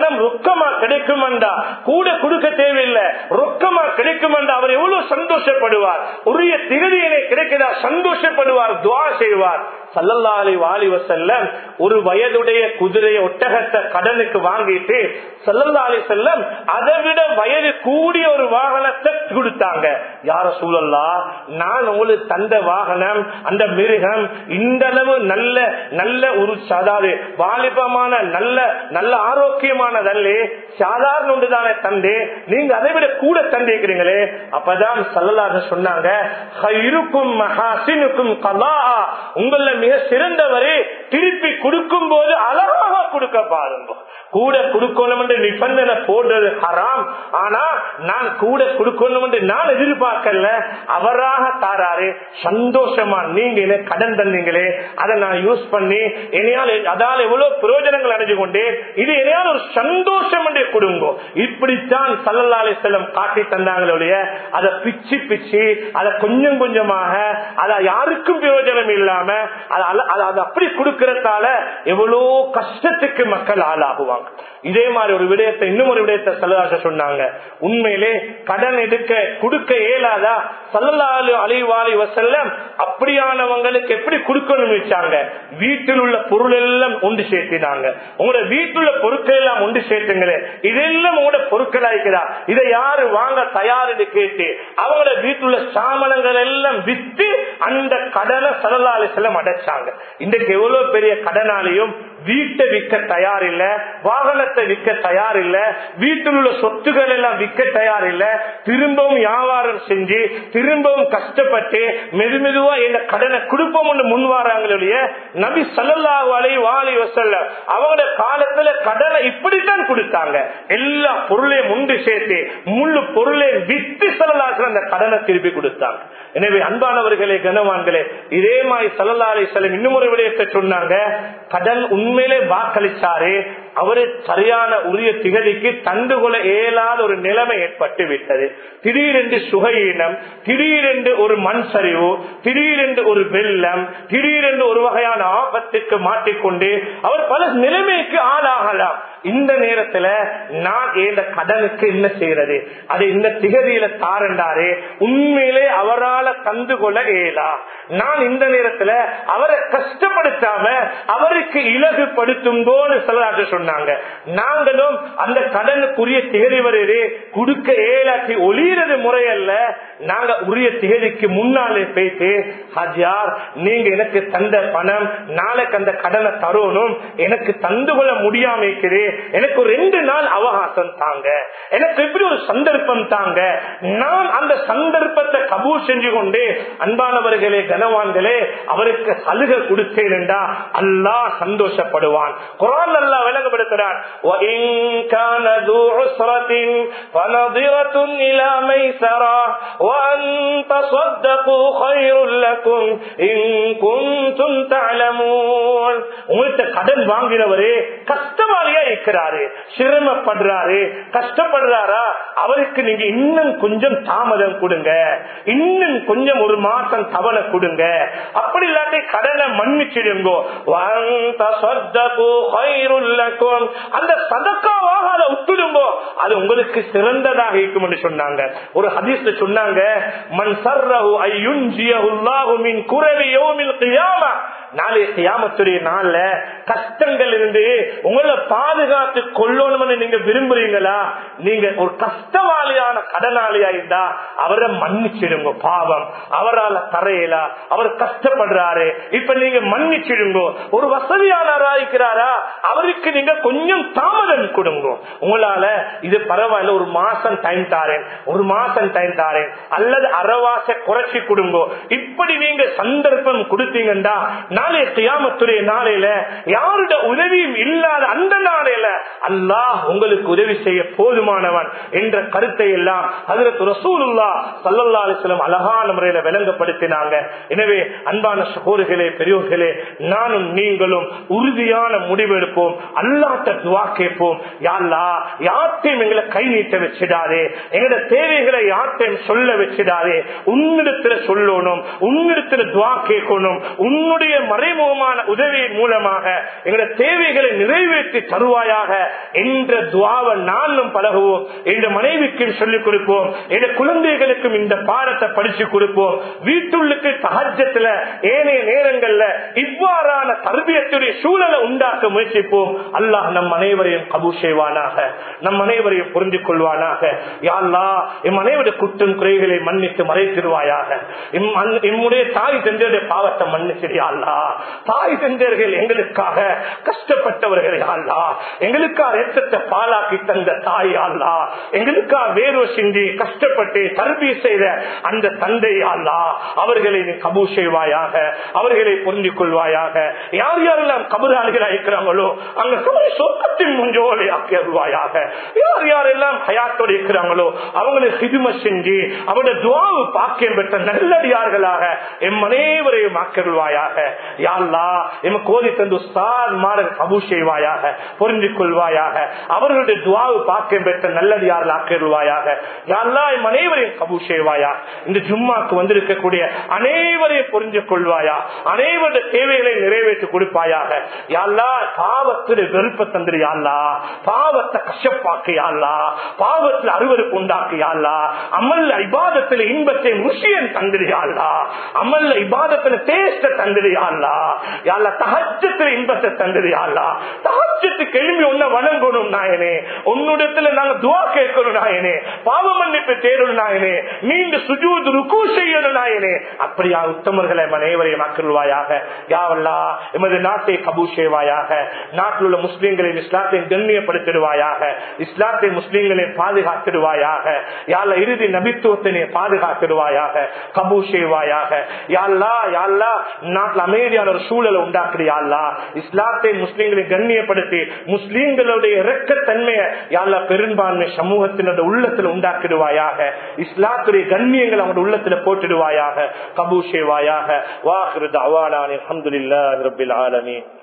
Speaker 2: பணம் ரொக்கமா கிடைக்குமெண்டா கூட கொடுக்க தேவையில்லை ரொக்கமா கிடைக்குமெண்டா அவர் எவ்வளவு சந்தோஷப்படுவார் உரிய திகதியினை கிடைக்கிறா சந்தோஷப்படுவார் துவா செய்வார் சல்லல்லாலி வாலி வசல்லம் ஒரு வயதுடைய குதிரை ஒட்டகத்தை கடனுக்கு வாங்கிட்டு சல்லல்லாலி செல்லம் அதை விட வயது கூடிய ஒரு வாகனத்தை கொடுத்தாங்க யார சூழல்லா நான் உங்களுக்கு தந்த வாகனம் அந்த மிருகம் இந்த அளவு நல்ல நல்ல ஒரு அதாவது வாலிபமான நல்ல நல்ல ஆரோக்கியமானதல்ல சாதாரண ஒன்றுதானே தந்து நீங்க அதை விட கூட தந்திருக்கிறீங்களே அப்பதான் சல்லலாக சொன்னாங்க இருக்கும் மகாசினுக்கும் கலா உங்கள மிக சிறந்தவரே திருப்பி கொடுக்கும் போது அழகாக கொடுக்க பாருங்க கூட கொடுக்கணும் என்று நிபந்தனை போடுறது ஹராம் ஆனா நான் கூட கொடுக்கணும் என்று நான் எதிர்பார்க்கல அவராக தாராரு சந்தோஷமா நீங்க எனக்கு கடன் தந்தீங்களே அதை நான் யூஸ் பண்ணி என்னையால் அதால் எவ்வளவு பிரயோஜனங்கள் அடைஞ்சு கொண்டேன் இது என்னையால் ஒரு சந்தோஷம் என்று கொடுங்கோ இப்படித்தான் சல்லல்லாலே செல்லம் காட்டி தந்தாங்களே அதை பிச்சு பிச்சு அதை கொஞ்சம் கொஞ்சமாக அதை யாருக்கும் பிரயோஜனம் இல்லாம அதை அப்படி கொடுக்கறதால எவ்வளவு கஷ்டத்துக்கு மக்கள் ஆளாகுவாங்க இதே மாதிரி ஒரு விடயத்தை இன்னும் ஒரு விடயத்தை சல்லதாச சொன்னாங்க உண்மையிலே கடன் எடுக்க கொடுக்க இயலாதா சல்லல்லாலு அலிவாலி வசல்லம் அப்படியானவங்களுக்கு எப்படி கொடுக்கணும் வச்சாங்க வீட்டில் உள்ள பொருள் எல்லாம் ஒன்று சேர்த்தினாங்க உங்களோட வீட்டில் உள்ள பொருட்கள் எல்லாம் ஒன்று சேர்த்துங்களே இதெல்லாம் உங்களோட பொருட்களா இருக்கிறா இதை யாரு வாங்க தயார் என்று கேட்டு அவங்களோட வீட்டில் உள்ள சாமனங்கள் எல்லாம் வித்து அந்த கடனை சல்லல்லாலு செல்லம் அடைச்சாங்க இன்றைக்கு எவ்வளவு பெரிய கடனாலையும் வீட்டை விற்க தயார் இல்ல வாகனத்தை விற்க தயார் இல்ல வீட்டில் உள்ள சொத்துக்கள் எல்லாம் விற்க தயார் இல்ல திரும்பவும் வியாபாரம் செஞ்சு திரும்பவும் கஷ்டப்பட்டு மெதுமெதுவா இந்த கடனை கொடுப்போம் முன் வராங்களே நபி சல்லல்லாஹு அலை வாலி வசல்ல அவங்களோட காலத்துல கடனை இப்படித்தான் கொடுத்தாங்க எல்லா பொருளையும் உண்டு சேர்த்து முழு பொருளையும் வித்து சல்லல்லாஹு அந்த கடனை திருப்பி கொடுத்தாங்க எனவே அன்பானவர்களே கனவான்களே இதே மாதிரி சல்லல்லா அலி செல்லம் இன்னும் ஒரு விடயத்தை சொன்னாங்க கடன் உண்மையிலே வாக்களிச்சாரு அவரு சரியான உரிய திகதிக்கு தண்டு கொள்ள இயலாத ஒரு நிலைமை ஏற்பட்டு விட்டது திடீரென்று சுகையினம் திடீரென்று ஒரு மண் சரிவு திடீரென்று ஒரு வெள்ளம் திடீரென்று ஒரு வகையான ஆபத்துக்கு மாட்டிக்கொண்டு அவர் பல நிலைமைக்கு ஆளாகலாம் இந்த நேரத்துல நான் இந்த கடனுக்கு என்ன செய்யறது அது இந்த திகதியில தாரண்டாரு உண்மையிலே அவரால தந்து கொள்ள இயலா நான் இந்த நேரத்துல அவரை கஷ்டப்படுத்தாம அவருக்கு இலகுப்படுத்தும் போது சிலராக சொன்னாங்க நாங்களும் அந்த கடனுக்குரிய திகதி வருது கொடுக்க ஏலாட்டி ஒளியறது முறையல்ல நாங்க உரிய திகதிக்கு முன்னாலே போயிட்டு ஹஜியார் நீங்க எனக்கு தந்த பணம் நாளைக்கு அந்த கடனை தரணும் எனக்கு தந்து கொள்ள முடியாம இருக்குது எனக்கு ஒரு ரெண்டு நாள் அவகாசம் தாங்க எனக்கு எப்படி ஒரு சந்தர்ப்பம் தாங்க நான் அந்த சந்தர்ப்பத்தை கபூல் செஞ்சு கொண்டு அன்பானவர்களே கனவான்களே அவருக்கு சலுகை கொடுத்தேன்டா அல்லாஹ் சந்தோஷப்படுவான் குரான் அல்லா விளங்கப்படுத்துறான் உங்கள்கிட்ட கடன் வாங்கினவரே கஷ்டவாளியா இருக்கிறாரு சிரமப்படுறாரு கஷ்டப்படுறாரா அவருக்கு நீங்க இன்னும் கொஞ்சம் தாமதம் கொடுங்க இன்னும் கொஞ்சம் ஒரு மாசம் தவணை கொடுங்க அப்படி இல்லாட்டி கடனை மன்னிச்சிடுங்கோ அந்த சதக்காவாக அதை விட்டுடுங்கோ அது உங்களுக்கு சிறந்ததாக இருக்கும் என்று சொன்னாங்க ஒரு ஹதீஸ்ல சொன்னாங்க மண் சர்ரஹு ஐயுஞ்சியஹுல்லாஹு மின் குரவி யௌமில் கியாமா நாளைய கியாமத்துடைய நாள்ல கஷ்டங்கள் இருந்து உங்களை பாதுகாத்து கொள்ளணும்னு நீங்க விரும்புறீங்களா நீங்க ஒரு கஷ்டவாளியான கடனாளியா இருந்தா அவரை மன்னிச்சிடுங்க பாவம் அவரால் தரையலா அவர் கஷ்டப்படுறாரு இப்ப நீங்க மன்னிச்சிடுங்க ஒரு வசதியானவரா இருக்கிறாரா அவருக்கு நீங்க கொஞ்சம் தாமதம் கொடுங்க உங்களால இது பரவாயில்ல ஒரு மாசம் டைம் தாரேன் ஒரு மாசம் டைம் தாரேன் அல்லது அறவாச குறைச்சி கொடுங்க இப்படி நீங்க சந்தர்ப்பம் கொடுத்தீங்கன்னா நாளைய கியாமத்துடைய நாளையில யாருடைய உதவியும் இல்லாத அந்த நாளையில அல்லாஹ் உங்களுக்கு உதவி செய்ய போதுமானவன் என்ற கருத்தை எல்லாம் அதற்கு ரசூலுல்லா சல்லல்லா அலிஸ்லம் அழகான முறையில விளங்கப்படுத்தினாங்க எனவே அன்பான சகோதரிகளே பெரியோர்களே நானும் நீங்களும் உறுதியான முடிவெடுப்போம் அல்லாட்ட துவா கேட்போம் யாழ்லா யார்ட்டையும் எங்களை கை நீட்ட வச்சிடாதே எங்களோட தேவைகளை யார்ட்டையும் சொல்ல வச்சிடாதே உன்னிடத்துல சொல்லணும் உன்னிடத்துல துவா கேட்கணும் உன்னுடைய மறைமுகமான உதவியின் மூலமாக எங்களுடைய தேவைகளை நிறைவேற்றி தருவாயாக என்ற துவாவை நானும் பழகுவோம் என்ற மனைவிக்கும் சொல்லிக் கொடுப்போம் என்ற குழந்தைகளுக்கும் இந்த பாடத்தை படிச்சு கொடுப்போம் வீட்டுள்ளுக்கு சகஜத்துல ஏனைய நேரங்கள்ல இவ்வாறான தர்பியத்துடைய சூழலை உண்டாக்க முயற்சிப்போம் அல்லாஹ் நம் அனைவரையும் கபூ செய்வானாக நம் அனைவரையும் புரிந்து கொள்வானாக யாழ்லா எம் அனைவருடைய குற்றம் குறைகளை மன்னித்து மறைத்திருவாயாக எம் அன்- எம்முடைய தாய் தந்தையுடைய பாவத்தை மன்னிச்சிரியாள்லா தாய் தந்தையர்கள் எங்களுக்காக கஷ்டப்பட்டவர்கள் யாழ்லா எங்களுக்காக ரத்தத்தை பாலாக்கி தந்த தாய் யாழ்லா எங்களுக்காக வேர்வை சிந்தி கஷ்டப்பட்டு தர்பிய செய்த அந்த தந்தை யாழ்லா அவர்களை நீ கபூ செய்வாயாக அவர்களை புரிந்து கொள்வாயாக யார் யாரெல்லாம் கபராளிகள் இருக்கிறாங்களோ அங்க கபரை சொர்க்கத்தின் முஞ்சோலை ஆக்கிடுவாயாக யார் யாரெல்லாம் ஹயாத்தோடு இருக்கிறாங்களோ அவங்களை சிதும செஞ்சு அவருடைய துவாவு பாக்கியம் பெற்ற நல்லடியார்களாக எம் அனைவரையும் ஆக்கிடுவாயாக யாழ்லா எம் கோதி தந்து உஸ்தாத் மாடல் கபூ செய்வாயாக புரிந்து கொள்வாயாக அவர்களுடைய துவாவு பாக்கியம் பெற்ற நல்லடியார்கள் ஆக்கிடுவாயாக யாழ்லா எம் அனைவரையும் கபூ செய்வாயா இந்த ஜும்மாக்கு வந்திருக்கக்கூடிய அனைவரையும் புரிஞ்சு கொள்வாயா அனைவருடைய தேவைகளை நிறைவேற்றி கொடுப்பாயாக யாழ்லா பாவத்தில் வெறுப்ப தந்துரு யாழ்லா பாவத்தை கஷ்டப்பாக்கு யாழ்லா பாவத்தில் அருவருக்கு உண்டாக்கு யாழ்லா அமல்ல இபாதத்தில் இன்பத்தை ருசியன் தந்துரு யாழ்லா அமல்ல இபாதத்துல டேஸ்ட தந்துரு யாழ்லா யாழ்லா தகச்சத்துல இன்பத்தை தந்துரு யாழ்லா தகச்சத்துக்கு எழுப்பி ஒன்ன வணங்கணும் நாயனே உன்னிடத்துல நாங்க துவா கேட்கணும் நாயனே பாவ மன்னிப்பு தேடணும் நாயனே மீண்டும் சுஜூத் ருக்கு செய்யணும் நாயனே அப்படியா உத்தமர்களை அனைவரையும் ஆக்கிடுவாயாக யாவல்லா எமது நாட்டை கபூ செய்வாயாக நாட்டில் உள்ள முஸ்லீம்களை இஸ்லாத்தை கண்ணியப்படுத்திடுவாயாக இஸ்லாத்தை முஸ்லீம்களை பாதுகாத்திடுவாயாக யாழ்ல இறுதி நபித்துவத்தை நீ பாதுகாத்திடுவாயாக கபூ செய்வாயாக யாழ்லா யாழ்லா நாட்டில் அமைதியான ஒரு சூழலை உண்டாக்குறியாள்லா இஸ்லாத்தை முஸ்லீம்களை கண்ணியப்படுத்தி முஸ்லீம்களுடைய இறக்கத்தன்மையை யாழ்லா பெரும்பான்மை சமூகத்தினுடைய உள்ளத்தில் உண்டாக்கிடுவாயாக இஸ்லாத்துடைய கண்ணியங்கள் அவங்களுடைய உள்ளத்தில் போட்டுடுவாயாக கபூ செய்வாயாக வாஹிரு தவானான் அல்ஹம்துலில்லாஹி ரப்பில் ஆலமீன்